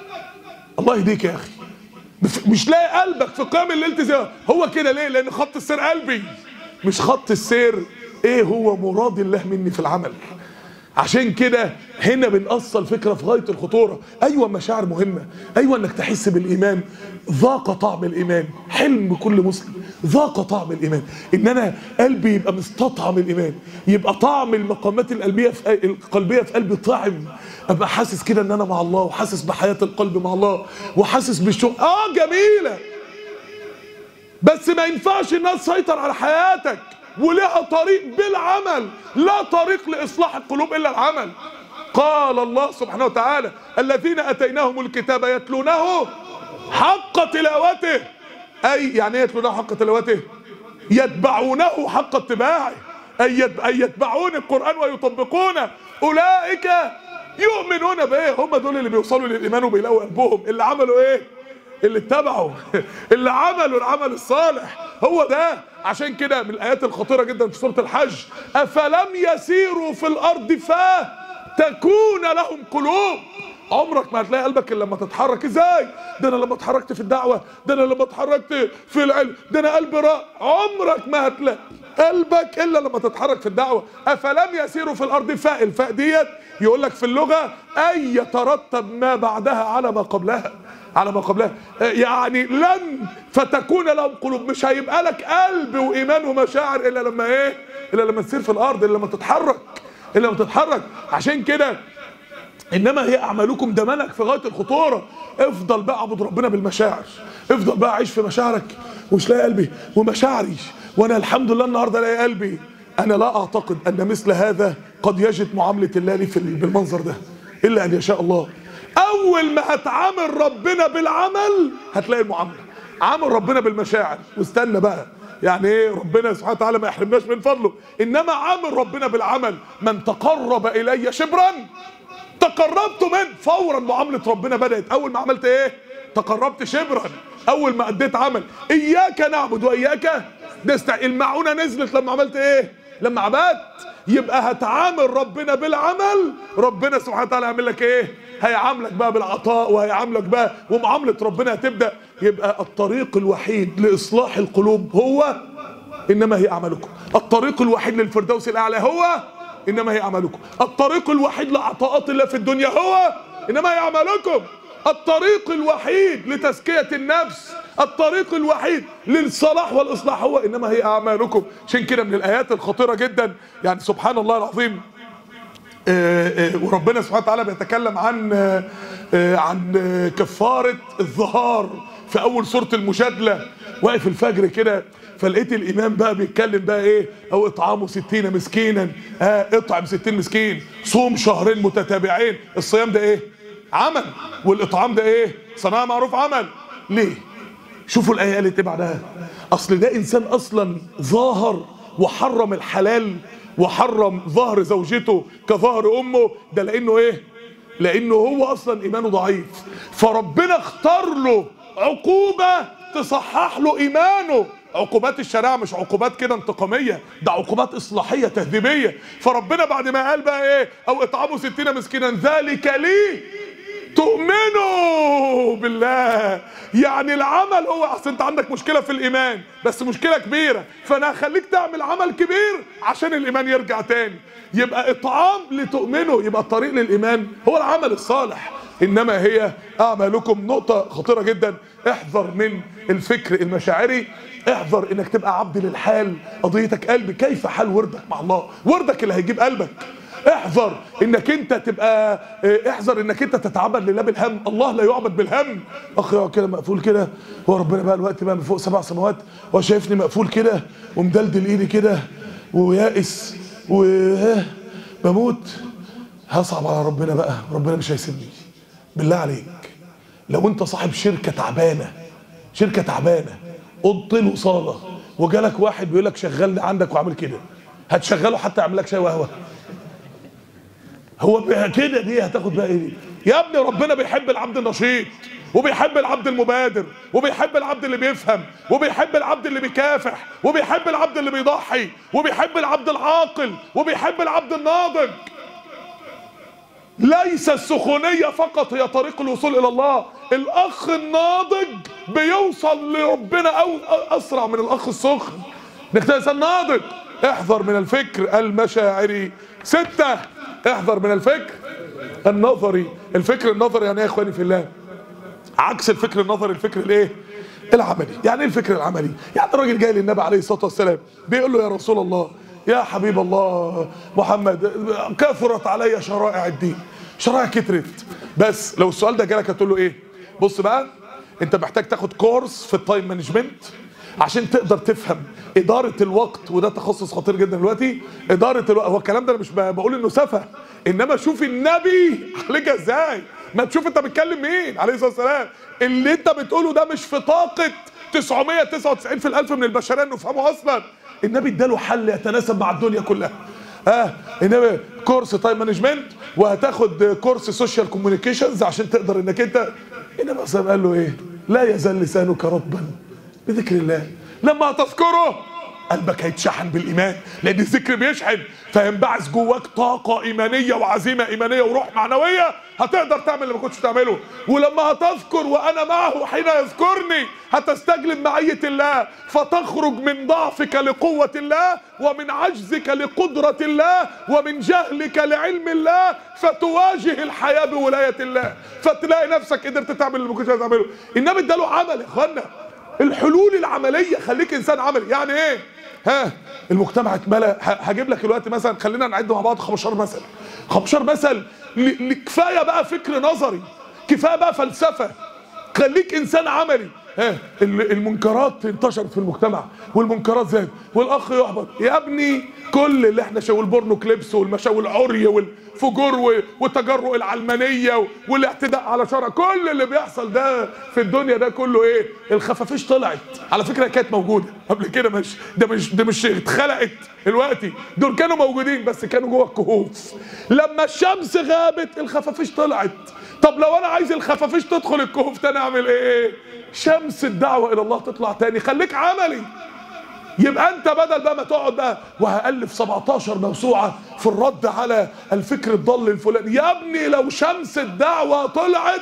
الله يهديك يا اخي بف- مش لاقي قلبك في قيام الليل تزي- هو كده ليه لان خط السير قلبي مش خط السير ايه هو مراد الله مني في العمل عشان كده هنا بنأصل فكرة في غاية الخطورة أيوة مشاعر مهمة أيوة أنك تحس بالإيمان ذاق طعم الإيمان حلم كل مسلم ذاق طعم الإيمان إن أنا قلبي يبقى مستطعم الإيمان يبقى طعم المقامات القلبية في القلبية في قلبي طعم أبقى حاسس كده إن أنا مع الله وحاسس بحياة القلب مع الله وحاسس بالشوق آه جميلة بس ما ينفعش الناس تسيطر على حياتك ولها طريق بالعمل لا طريق لاصلاح القلوب الا العمل قال الله سبحانه وتعالى الذين اتيناهم الكتاب يتلونه حق تلاوته اي يعني ايه يتلونه حق تلاوته يتبعونه حق اتباعه اي يت- أي يتبعون القران ويطبقونه اولئك يؤمنون به هم دول اللي بيوصلوا للايمان وبيلاقوا قلبهم اللي عملوا ايه اللي اتبعوا اللي عملوا العمل الصالح هو ده عشان كده من الايات الخطيره جدا في سوره الحج افلم يسيروا في الارض فتكون لهم قلوب عمرك ما هتلاقي قلبك الا لما تتحرك ازاي ده انا لما اتحركت في الدعوه ده انا لما اتحركت في العلم ده انا قلبي راء عمرك ما هتلاقي قلبك الا لما تتحرك في الدعوه افلم يسيروا في الارض فاء الفاء ديت يقول لك في اللغه اي يترتب ما بعدها على ما قبلها على ما قبلها آه، يعني لن فتكون لهم قلوب مش هيبقى لك قلب وايمان ومشاعر الا لما ايه الا لما تسير في الارض الا لما تتحرك الا لما تتحرك عشان كده انما هي اعمالكم ده ملك في غايه الخطوره افضل بقى اعبد ربنا بالمشاعر افضل بقى عيش في مشاعرك ومش لاقي قلبي ومشاعري وانا الحمد لله النهارده لاقي قلبي انا لا اعتقد ان مثل هذا قد يجد معامله الله لي في بالمنظر ده الا ان يشاء الله اول ما هتعامل ربنا بالعمل هتلاقي المعامله عامل ربنا بالمشاعر واستنى بقى يعني ايه ربنا سبحانه وتعالى ما يحرمناش من فضله انما عامل ربنا بالعمل من تقرب الي شبرا تقربت من فورا معاملة ربنا بدأت أول ما عملت إيه؟ تقربت شبرا أول ما أديت عمل إياك نعبد وإياك نستعين المعونة نزلت لما عملت إيه؟ لما عبدت يبقى هتعامل ربنا بالعمل ربنا سبحانه وتعالى هيعمل لك ايه هيعاملك بقى بالعطاء وهيعاملك بقى ومعامله ربنا هتبدا يبقى الطريق الوحيد لاصلاح القلوب هو انما هي اعمالكم الطريق الوحيد للفردوس الاعلى هو انما هي اعمالكم الطريق الوحيد لعطاءات الله في الدنيا هو انما هي اعمالكم الطريق الوحيد لتزكيه النفس الطريق الوحيد للصلاح والاصلاح هو انما هي اعمالكم عشان كده من الايات الخطيره جدا يعني سبحان الله العظيم آه، آه، وربنا سبحانه وتعالى بيتكلم عن آه، آه، عن آه، كفاره الظهار في اول سوره المجادله واقف الفجر كده فلقيت الامام بقى بيتكلم بقى ايه او اطعام ستين مسكينا اه اطعم ستين مسكين صوم شهرين متتابعين الصيام ده ايه عمل والاطعام ده ايه صناعه معروف عمل ليه شوفوا الايه اللي بعدها اصل ده انسان اصلا ظاهر وحرم الحلال وحرم ظهر زوجته كظهر امه ده لانه ايه لانه هو اصلا ايمانه ضعيف فربنا اختار له عقوبه تصحح له ايمانه عقوبات الشريعه مش عقوبات كده انتقاميه ده عقوبات اصلاحيه تهذيبيه فربنا بعد ما قال بقى ايه او اطعموا ستين مسكينا ذلك لي تؤمنوا بالله يعني العمل هو اصل انت عندك مشكله في الايمان بس مشكله كبيره فانا هخليك تعمل عمل كبير عشان الايمان يرجع تاني يبقى اطعام لتؤمنوا يبقى الطريق للايمان هو العمل الصالح انما هي اعمالكم نقطه خطيره جدا احذر من الفكر المشاعري احذر انك تبقى عبد للحال قضيتك قلب كيف حال وردك مع الله وردك اللي هيجيب قلبك احذر انك انت تبقى اه، احذر انك انت تتعبد لله بالهم الله لا يعبد بالهم اخ يقعد كده مقفول كده هو ربنا بقى الوقت بقى من فوق سبع سماوات هو شايفني مقفول كده ومدلدل ايدي كده ويائس و ها، بموت هصعب على ربنا بقى ربنا مش هيسيبني بالله عليك لو انت صاحب شركه تعبانه شركه تعبانه اوضه له صاله وجالك واحد بيقول لك شغلني عندك وعامل كده هتشغله حتى يعمل لك شاي وقهوه هو بقى كده دي هتاخد بقى ايه يا ابني ربنا بيحب العبد النشيط وبيحب العبد المبادر وبيحب العبد اللي بيفهم وبيحب العبد اللي بيكافح وبيحب العبد اللي بيضحي وبيحب العبد العاقل وبيحب العبد الناضج ليس السخونية فقط هي طريق الوصول إلى الله الأخ الناضج بيوصل لربنا أو أسرع من الأخ السخن إنك تبقى إنسان ناضج احذر من الفكر المشاعري ستة احذر من الفكر النظري الفكر النظري يعني ايه يا اخواني في الله عكس الفكر النظري الفكر الايه العملي يعني ايه الفكر العملي يعني الراجل جاي للنبي عليه الصلاه والسلام بيقول له يا رسول الله يا حبيب الله محمد كثرت علي شرائع الدين شرائع كترت بس لو السؤال ده جالك هتقول له ايه بص بقى انت محتاج تاخد كورس في التايم مانجمنت عشان تقدر تفهم اداره الوقت وده تخصص خطير جدا دلوقتي اداره الوقت هو الكلام ده انا مش ب- بقول انه سفه انما شوف النبي عالجها ازاي ما تشوف انت بتكلم مين عليه الصلاه والسلام اللي انت بتقوله ده مش في طاقه 999 في الالف من البشريه انه يفهموا اصلا النبي اداله حل يتناسب مع الدنيا كلها اه انما كورس تايم مانجمنت وهتاخد كورس سوشيال كوميونيكيشنز عشان تقدر انك انت انما صلى قال له ايه لا يزال لسانك رطبا بذكر الله لما تذكره قلبك هيتشحن بالايمان لان الذكر بيشحن فينبعث جواك طاقه ايمانيه وعزيمه ايمانيه وروح معنويه هتقدر تعمل اللي ما كنتش تعمله ولما هتذكر وانا معه حين يذكرني هتستجلب معيه الله فتخرج من ضعفك لقوه الله ومن عجزك لقدره الله ومن جهلك لعلم الله فتواجه الحياه بولايه الله فتلاقي نفسك قدرت تعمل اللي ما كنتش عايز تعمله النبي اداله عمل يا اخوانا الحلول العمليه خليك انسان عملي يعني ايه ها المجتمع اتملى ه- هجيب لك دلوقتي مثلا خلينا نعد مع بعض 15 مثل 15 مثل ل- ل- كفايه بقى فكر نظري كفايه بقى فلسفه خليك انسان عملي ها ال- المنكرات انتشرت في المجتمع والمنكرات زادت والاخ يحبط يا ابني كل اللي احنا شو البورنو كليبس والمشاوي العري والفجور و- وتجرؤ العلمانيه و- والاعتداء على شرع كل اللي بيحصل ده في الدنيا ده كله ايه الخفافيش طلعت على فكره كانت موجوده قبل كده مش ده مش ده مش اتخلقت دلوقتي دول كانوا موجودين بس كانوا جوه الكهوف لما الشمس غابت الخفافيش طلعت طب لو انا عايز الخفافيش تدخل الكهوف تاني اعمل ايه شمس الدعوه الى الله تطلع تاني خليك عملي يبقى انت بدل بقى ما تقعد بقى وهالف 17 موسوعه في الرد على الفكر الضال الفلاني يا ابني لو شمس الدعوه طلعت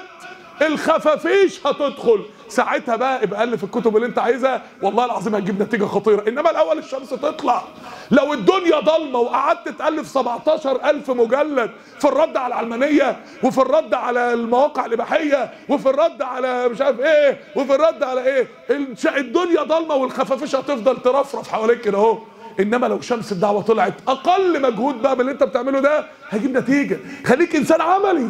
الخفافيش هتدخل ساعتها بقى ابقى الف الكتب اللي انت عايزها والله العظيم هتجيب نتيجه خطيره انما الاول الشمس تطلع لو الدنيا ضلمه وقعدت تالف 17000 مجلد في الرد على العلمانيه وفي الرد على المواقع الاباحيه وفي الرد على مش عارف ايه وفي الرد على ايه الش- الدنيا ضلمه والخفافيش هتفضل ترفرف حواليك كده اهو انما لو شمس الدعوه طلعت اقل مجهود بقى من اللي انت بتعمله ده هيجيب نتيجه خليك انسان عملي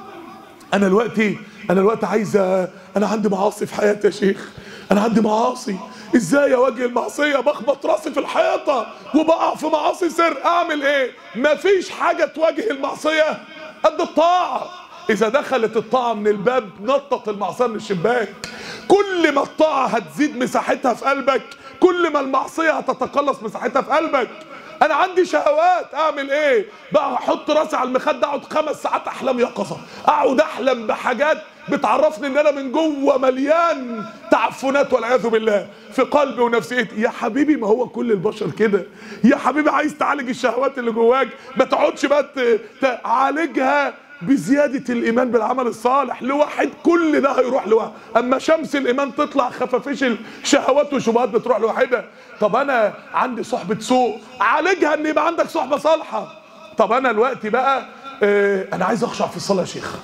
انا دلوقتي انا دلوقتي عايز أ- انا عندي معاصي في حياتي يا شيخ انا عندي معاصي ازاي اواجه المعصيه بخبط راسي في الحيطه وبقع في معاصي سر اعمل ايه مفيش حاجه تواجه المعصيه قد الطاعه اذا دخلت الطاعه من الباب نطط المعصيه من الشباك كل ما الطاعه هتزيد مساحتها في قلبك كل ما المعصيه هتتقلص مساحتها في قلبك انا عندي شهوات اعمل ايه بقى احط راسي على المخده اقعد خمس ساعات احلام يقظه اقعد احلم بحاجات بتعرفني ان انا من جوه مليان تعفنات والعياذ بالله في قلبي ونفسيتي يا حبيبي ما هو كل البشر كده يا حبيبي عايز تعالج الشهوات اللي جواك ما تقعدش بقى ت- تعالجها بزيادة الإيمان بالعمل الصالح لواحد كل ده هيروح لوحده أما شمس الإيمان تطلع خفافيش الشهوات والشبهات بتروح لوحدها طب أنا عندي صحبة سوء عالجها إن يبقى عندك صحبة صالحة طب أنا دلوقتي بقى آه أنا عايز أخشع في الصلاة يا شيخ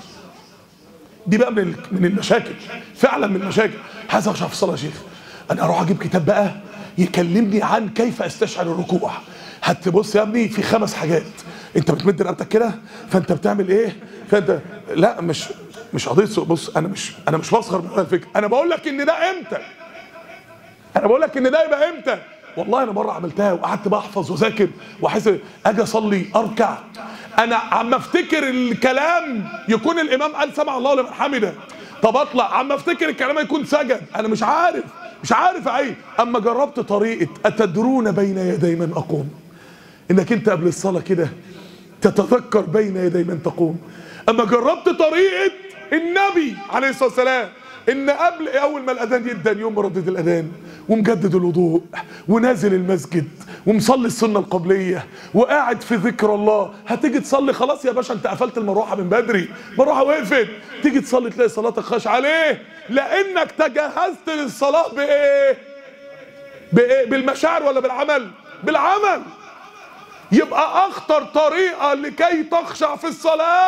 دي بقى من ال- من المشاكل فعلا من المشاكل عايز اخشع في الصلاه يا شيخ انا اروح اجيب كتاب بقى يكلمني عن كيف استشعر الركوع هتبص يا ابني في خمس حاجات انت بتمد رقبتك كده فانت بتعمل ايه فانت لا مش مش قضيه سوء بص انا مش انا مش بسخر من هذا الفكر انا بقول لك ان ده امتى انا بقول لك ان ده يبقى امتى والله انا مره عملتها وقعدت بقى احفظ واذاكر واحس اجي اصلي اركع انا عم افتكر الكلام يكون الامام قال سمع الله لمن حمده طب اطلع عم افتكر الكلام يكون سجد انا مش عارف مش عارف اي اما جربت طريقه اتدرون بين يدي من اقوم انك انت قبل الصلاه كده تتذكر بين يدي من تقوم اما جربت طريقه النبي عليه الصلاه والسلام ان قبل اول ما الاذان يدن يوم مردد الاذان ومجدد الوضوء ونازل المسجد ومصلي السنه القبليه وقاعد في ذكر الله هتيجي تصلي خلاص يا باشا انت قفلت المروحه من بدري المروحه وقفت تيجي تصلي تلاقي صلاتك خاشعه ليه لانك تجهزت للصلاه بايه بايه بالمشاعر ولا بالعمل بالعمل يبقى اخطر طريقه لكي تخشع في الصلاه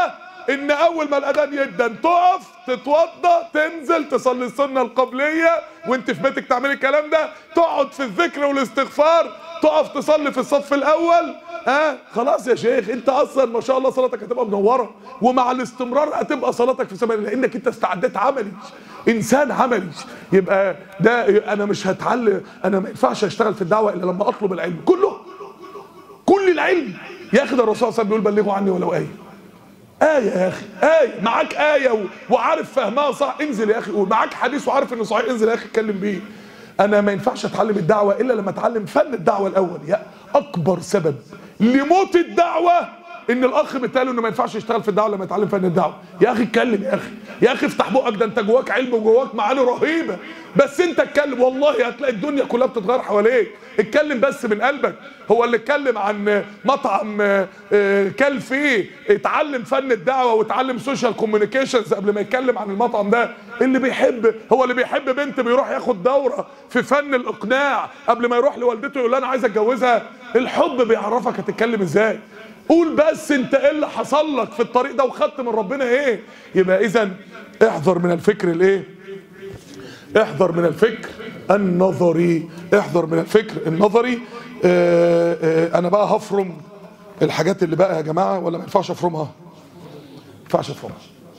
ان اول ما الاذان يدن تقف تتوضا تنزل تصلي السنه القبليه وانت في بيتك تعملي الكلام ده تقعد في الذكر والاستغفار تقف تصلي في الصف الاول ها آه خلاص يا شيخ انت اصلا ما شاء الله صلاتك هتبقى منوره ومع الاستمرار هتبقى صلاتك في سبيل لانك انت استعدت عملي انسان عملي يبقى ده انا مش هتعلم انا ما ينفعش اشتغل في الدعوه الا لما اطلب العلم كله كل العلم يا اخي ده الرسول صلى الله عليه وسلم بيقول بلغوا عني ولو ايه آية يا أخي آية معاك آية و... وعارف فهمها صح انزل يا أخي قول معاك حديث وعارف إنه صحيح انزل يا أخي اتكلم بيه أنا ما ينفعش أتعلم الدعوة إلا لما أتعلم فن الدعوة الأول يا أكبر سبب لموت الدعوة ان الاخ بيتقال انه ما ينفعش يشتغل في الدعوه لما يتعلم فن الدعوه يا اخي اتكلم يا اخي يا اخي افتح بقك ده انت جواك علم وجواك معاني رهيبه بس انت اتكلم والله هتلاقي الدنيا كلها بتتغير حواليك اتكلم بس من قلبك هو اللي اتكلم عن مطعم كل فيه اتعلم فن الدعوه واتعلم سوشيال كوميونيكيشنز قبل ما يتكلم عن المطعم ده اللي بيحب هو اللي بيحب بنت بيروح ياخد دوره في فن الاقناع قبل ما يروح لوالدته يقول لها انا عايز اتجوزها الحب بيعرفك هتتكلم ازاي قول بس انت ايه اللي حصل لك في الطريق ده وخدت من ربنا ايه يبقى اذا احذر من الفكر الايه احذر من الفكر النظري احذر من الفكر النظري اه اه انا بقى هفرم الحاجات اللي بقى يا جماعه ولا ما ينفعش افرمها ما ينفعش افرمها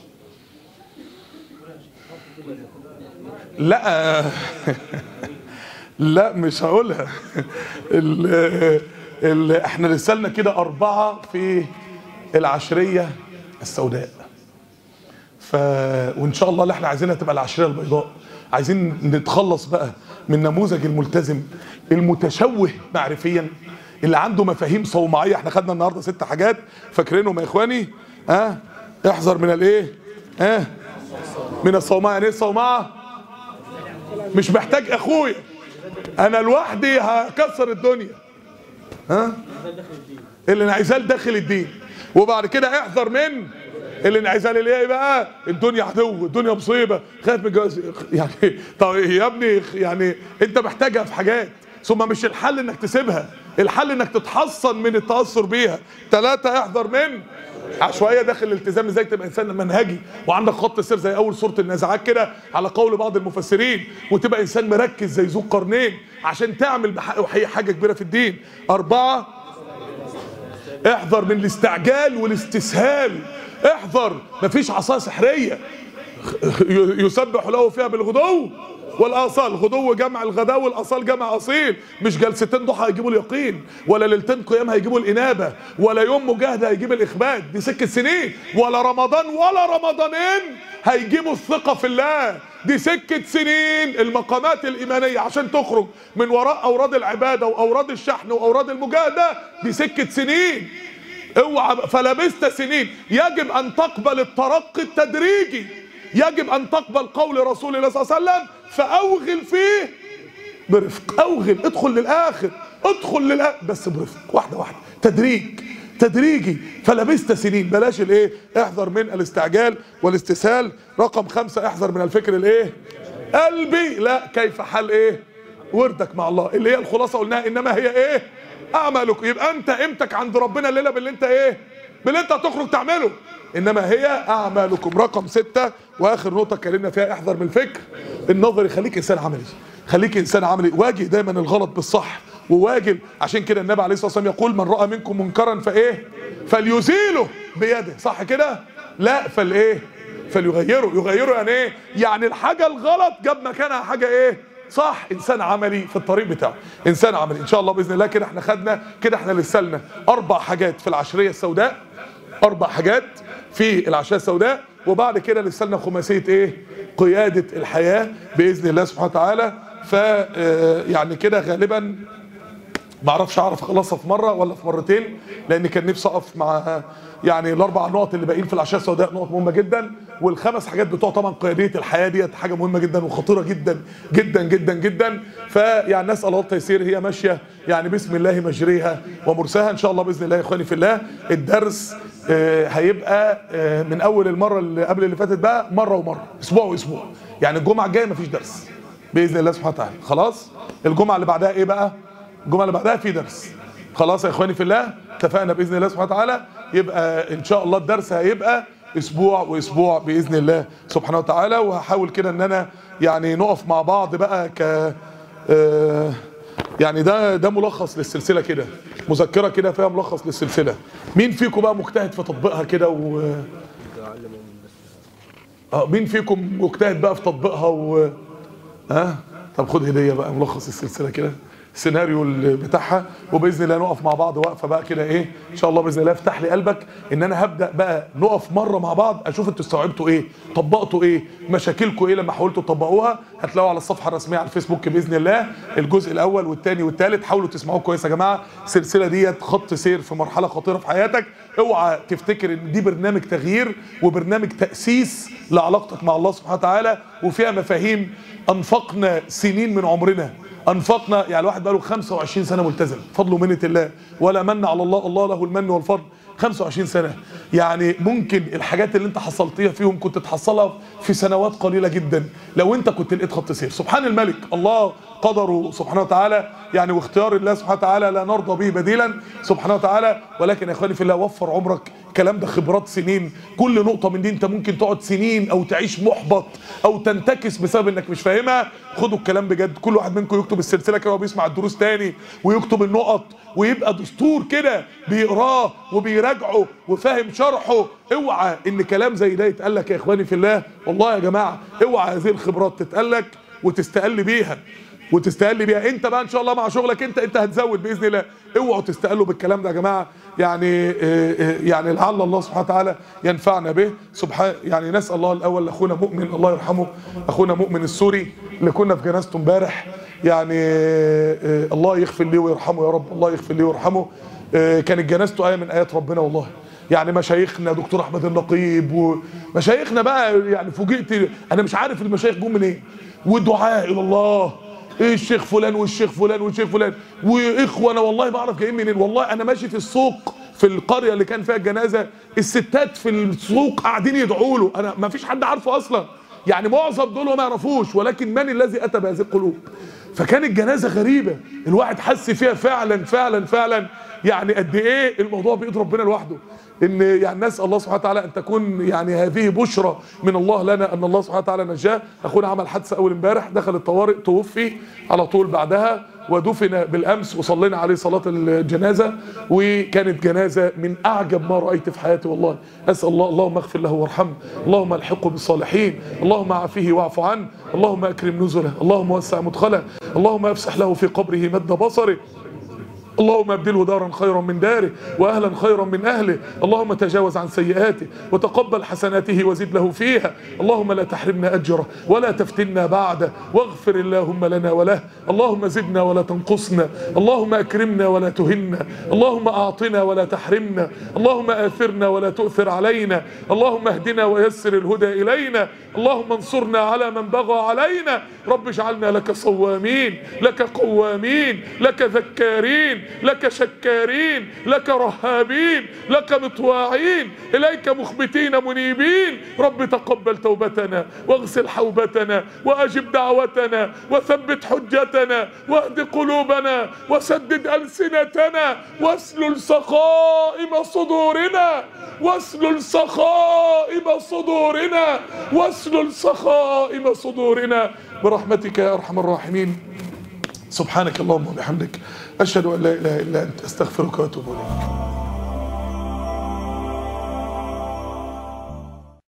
لا لا مش هقولها ال احنا لسه لنا كده أربعة في العشرية السوداء ف وإن شاء الله اللي احنا عايزينها تبقى العشرية البيضاء عايزين نتخلص بقى من نموذج الملتزم المتشوه معرفيا اللي عنده مفاهيم صومعية احنا خدنا النهاردة ست حاجات فاكرينهم يا اخواني ها اه احذر من الايه ها اه من الصومعة يعني ايه الصومعة مش محتاج اخويا انا لوحدي هكسر الدنيا ها اللي انعزال داخل الدين وبعد كده احذر من الانعزال اللي ايه بقى الدنيا عدو الدنيا مصيبه خايف من الجواز يعني طب يا ابني يعني انت محتاجها في حاجات ثم مش الحل انك تسيبها الحل انك تتحصن من التاثر بيها ثلاثه احذر من عشوائيه داخل الالتزام ازاي تبقى انسان منهجي وعندك خط سير زي اول سوره النازعات كده على قول بعض المفسرين وتبقى انسان مركز زي ذو القرنين عشان تعمل بحق وحقيقة حاجه كبيره في الدين اربعه احذر من الاستعجال والاستسهال احذر مفيش عصا سحريه يسبح له فيها بالغدو والاصال غدو جمع الغداء والاصال جمع اصيل مش جلستين ضحى هيجيبوا اليقين ولا ليلتين قيام هيجيبوا الانابه ولا يوم مجاهده هيجيب الاخبات دي سكه سنين ولا رمضان ولا رمضانين هيجيبوا الثقه في الله دي سكة سنين المقامات الإيمانية عشان تخرج من وراء أوراد العبادة وأوراد الشحن وأوراد المجاهدة دي سكة سنين اوعى فلبست سنين يجب أن تقبل الترقي التدريجي يجب أن تقبل قول رسول الله صلى الله عليه وسلم فأوغل فيه برفق أوغل ادخل للآخر ادخل للآخر بس برفق واحدة واحدة تدريج تدريجي فلبست سنين بلاش الايه احذر من الاستعجال والاستسهال رقم خمسة احذر من الفكر الايه قلبي لا كيف حال ايه وردك مع الله اللي هي الخلاصة قلناها انما هي ايه اعمالك يبقى انت قيمتك عند ربنا الليلة باللي انت ايه باللي انت هتخرج تعمله انما هي اعمالكم رقم ستة واخر نقطة اتكلمنا فيها احذر من الفكر النظري خليك انسان عملي خليك انسان عملي واجه دايما الغلط بالصح وواجب عشان كده النبي عليه الصلاه والسلام يقول من راى منكم منكرا فايه فليزيله بيده صح كده لا فالايه فليغيره يغيره يعني ايه يعني الحاجه الغلط جاب مكانها حاجه ايه صح انسان عملي في الطريق بتاعه انسان عملي ان شاء الله باذن الله كده احنا خدنا كده احنا لسه لنا اربع حاجات في العشريه السوداء اربع حاجات في العشريه السوداء وبعد كده لسه لنا خماسيه ايه قياده الحياه باذن الله سبحانه وتعالى ف يعني كده غالبا ما اعرفش اعرف اخلصها في مره ولا في مرتين لان كان نفسي اقف مع يعني الاربع نقط اللي باقيين في العشاء السوداء نقط مهمه جدا والخمس حاجات بتوع طبعا قياديه الحياه ديت حاجه مهمه جدا وخطيره جدا جدا جدا جدا فيعني نسال الله التيسير هي ماشيه يعني بسم الله مجريها ومرساها ان شاء الله باذن الله يا اخواني في الله الدرس آه هيبقى آه من اول المره اللي قبل اللي فاتت بقى مره ومره اسبوع واسبوع يعني الجمعه الجايه مفيش درس باذن الله سبحانه وتعالى خلاص الجمعه اللي بعدها ايه بقى الجمعه اللي بعدها في درس خلاص يا اخواني في الله اتفقنا باذن الله سبحانه وتعالى يبقى ان شاء الله الدرس هيبقى اسبوع واسبوع باذن الله سبحانه وتعالى وهحاول كده ان انا يعني نقف مع بعض بقى ك آه، يعني ده ده ملخص للسلسله كده مذكره كده فيها ملخص للسلسله مين فيكم بقى مجتهد في تطبيقها كده و اه مين فيكم مجتهد بقى في تطبيقها و ها طب خد هديه بقى ملخص السلسله كده السيناريو اللي بتاعها وباذن الله نقف مع بعض وقفه بقى كده ايه ان شاء الله باذن الله افتح لي قلبك ان انا هبدا بقى نقف مره مع بعض اشوف انتوا استوعبتوا ايه طبقتوا ايه مشاكلكم ايه لما حاولتوا تطبقوها هتلاقوا على الصفحه الرسميه على الفيسبوك باذن الله الجزء الاول والثاني والثالث حاولوا تسمعوه كويس يا جماعه السلسله ديت خط سير في مرحله خطيره في حياتك اوعى تفتكر ان دي برنامج تغيير وبرنامج تاسيس لعلاقتك مع الله سبحانه وتعالى وفيها مفاهيم انفقنا سنين من عمرنا انفقنا يعني الواحد بقى له 25 سنه ملتزم فضل ومنه الله ولا من على الله الله له المن والفضل 25 سنه يعني ممكن الحاجات اللي انت حصلتيها فيهم كنت تحصلها في سنوات قليله جدا لو انت كنت لقيت خط سير سبحان الملك الله قدره سبحانه وتعالى يعني واختيار الله سبحانه وتعالى لا نرضى به بديلا سبحانه وتعالى ولكن يا اخواني في الله وفر عمرك الكلام ده خبرات سنين كل نقطه من دي انت ممكن تقعد سنين او تعيش محبط او تنتكس بسبب انك مش فاهمها خدوا الكلام بجد كل واحد منكم يكتب السلسله كده وبيسمع الدروس تاني ويكتب النقط ويبقى دستور كده بيقراه وبيراجعه وفاهم شرحه اوعى ان كلام زي ده يتقال لك يا اخواني في الله والله يا جماعه اوعى هذه الخبرات تتقال لك وتستقل بيها وتستقل بيها انت بقى ان شاء الله مع شغلك انت انت هتزود باذن الله اوعوا تستقلوا بالكلام ده يا جماعه يعني اه اه يعني لعل الله سبحانه وتعالى ينفعنا به سبحان يعني نسال الله الاول لاخونا مؤمن الله يرحمه اخونا مؤمن السوري اللي كنا في جنازته امبارح يعني اه الله يغفر ليه ويرحمه يا رب الله يغفر ليه ويرحمه كانت جنازته ايه من ايات ربنا والله يعني مشايخنا دكتور احمد النقيب ومشايخنا بقى يعني فوجئت انا مش عارف المشايخ جم منين إيه ودعاء الى الله إيه الشيخ فلان والشيخ فلان والشيخ فلان واخوه انا والله ما اعرف جايين منين والله انا ماشي في السوق في القريه اللي كان فيها الجنازه الستات في السوق قاعدين يدعوا له انا ما فيش حد عارفه اصلا يعني معظم دول ما يعرفوش ولكن من الذي اتى بهذه القلوب فكانت جنازه غريبه الواحد حس فيها فعلا فعلا فعلا يعني قد ايه الموضوع بايد ربنا لوحده ان يعني نسال الله سبحانه وتعالى ان تكون يعني هذه بشرى من الله لنا ان الله سبحانه وتعالى نجاه اخونا عمل حادثه اول امبارح دخل الطوارئ توفي على طول بعدها ودفن بالامس وصلينا عليه صلاه الجنازه وكانت جنازه من اعجب ما رايت في حياتي والله اسال الله اللهم اغفر له وارحمه اللهم الحقه بالصالحين اللهم عافيه واعف عنه اللهم اكرم نزله اللهم وسع مدخله اللهم افسح له في قبره مد بصره اللهم ابدله دارا خيرا من داره واهلا خيرا من اهله اللهم تجاوز عن سيئاته وتقبل حسناته وزد له فيها اللهم لا تحرمنا اجره ولا تفتنا بعده واغفر اللهم لنا وله اللهم زدنا ولا تنقصنا اللهم اكرمنا ولا تهنا اللهم اعطنا ولا تحرمنا اللهم اثرنا ولا تؤثر علينا اللهم اهدنا ويسر الهدى الينا اللهم انصرنا على من بغى علينا رب اجعلنا لك صوامين لك قوامين لك ذكارين لك شكارين لك رهابين لك مطواعين إليك مخبتين منيبين رب تقبل توبتنا واغسل حوبتنا وأجب دعوتنا وثبت حجتنا واهد قلوبنا وسدد ألسنتنا واسلل سخائم صدورنا واسلل سخائم صدورنا واسلل سخائم صدورنا برحمتك يا أرحم الراحمين سبحانك اللهم وبحمدك أشهد أن لا إله إلا أنت أستغفرك وأتوب إليك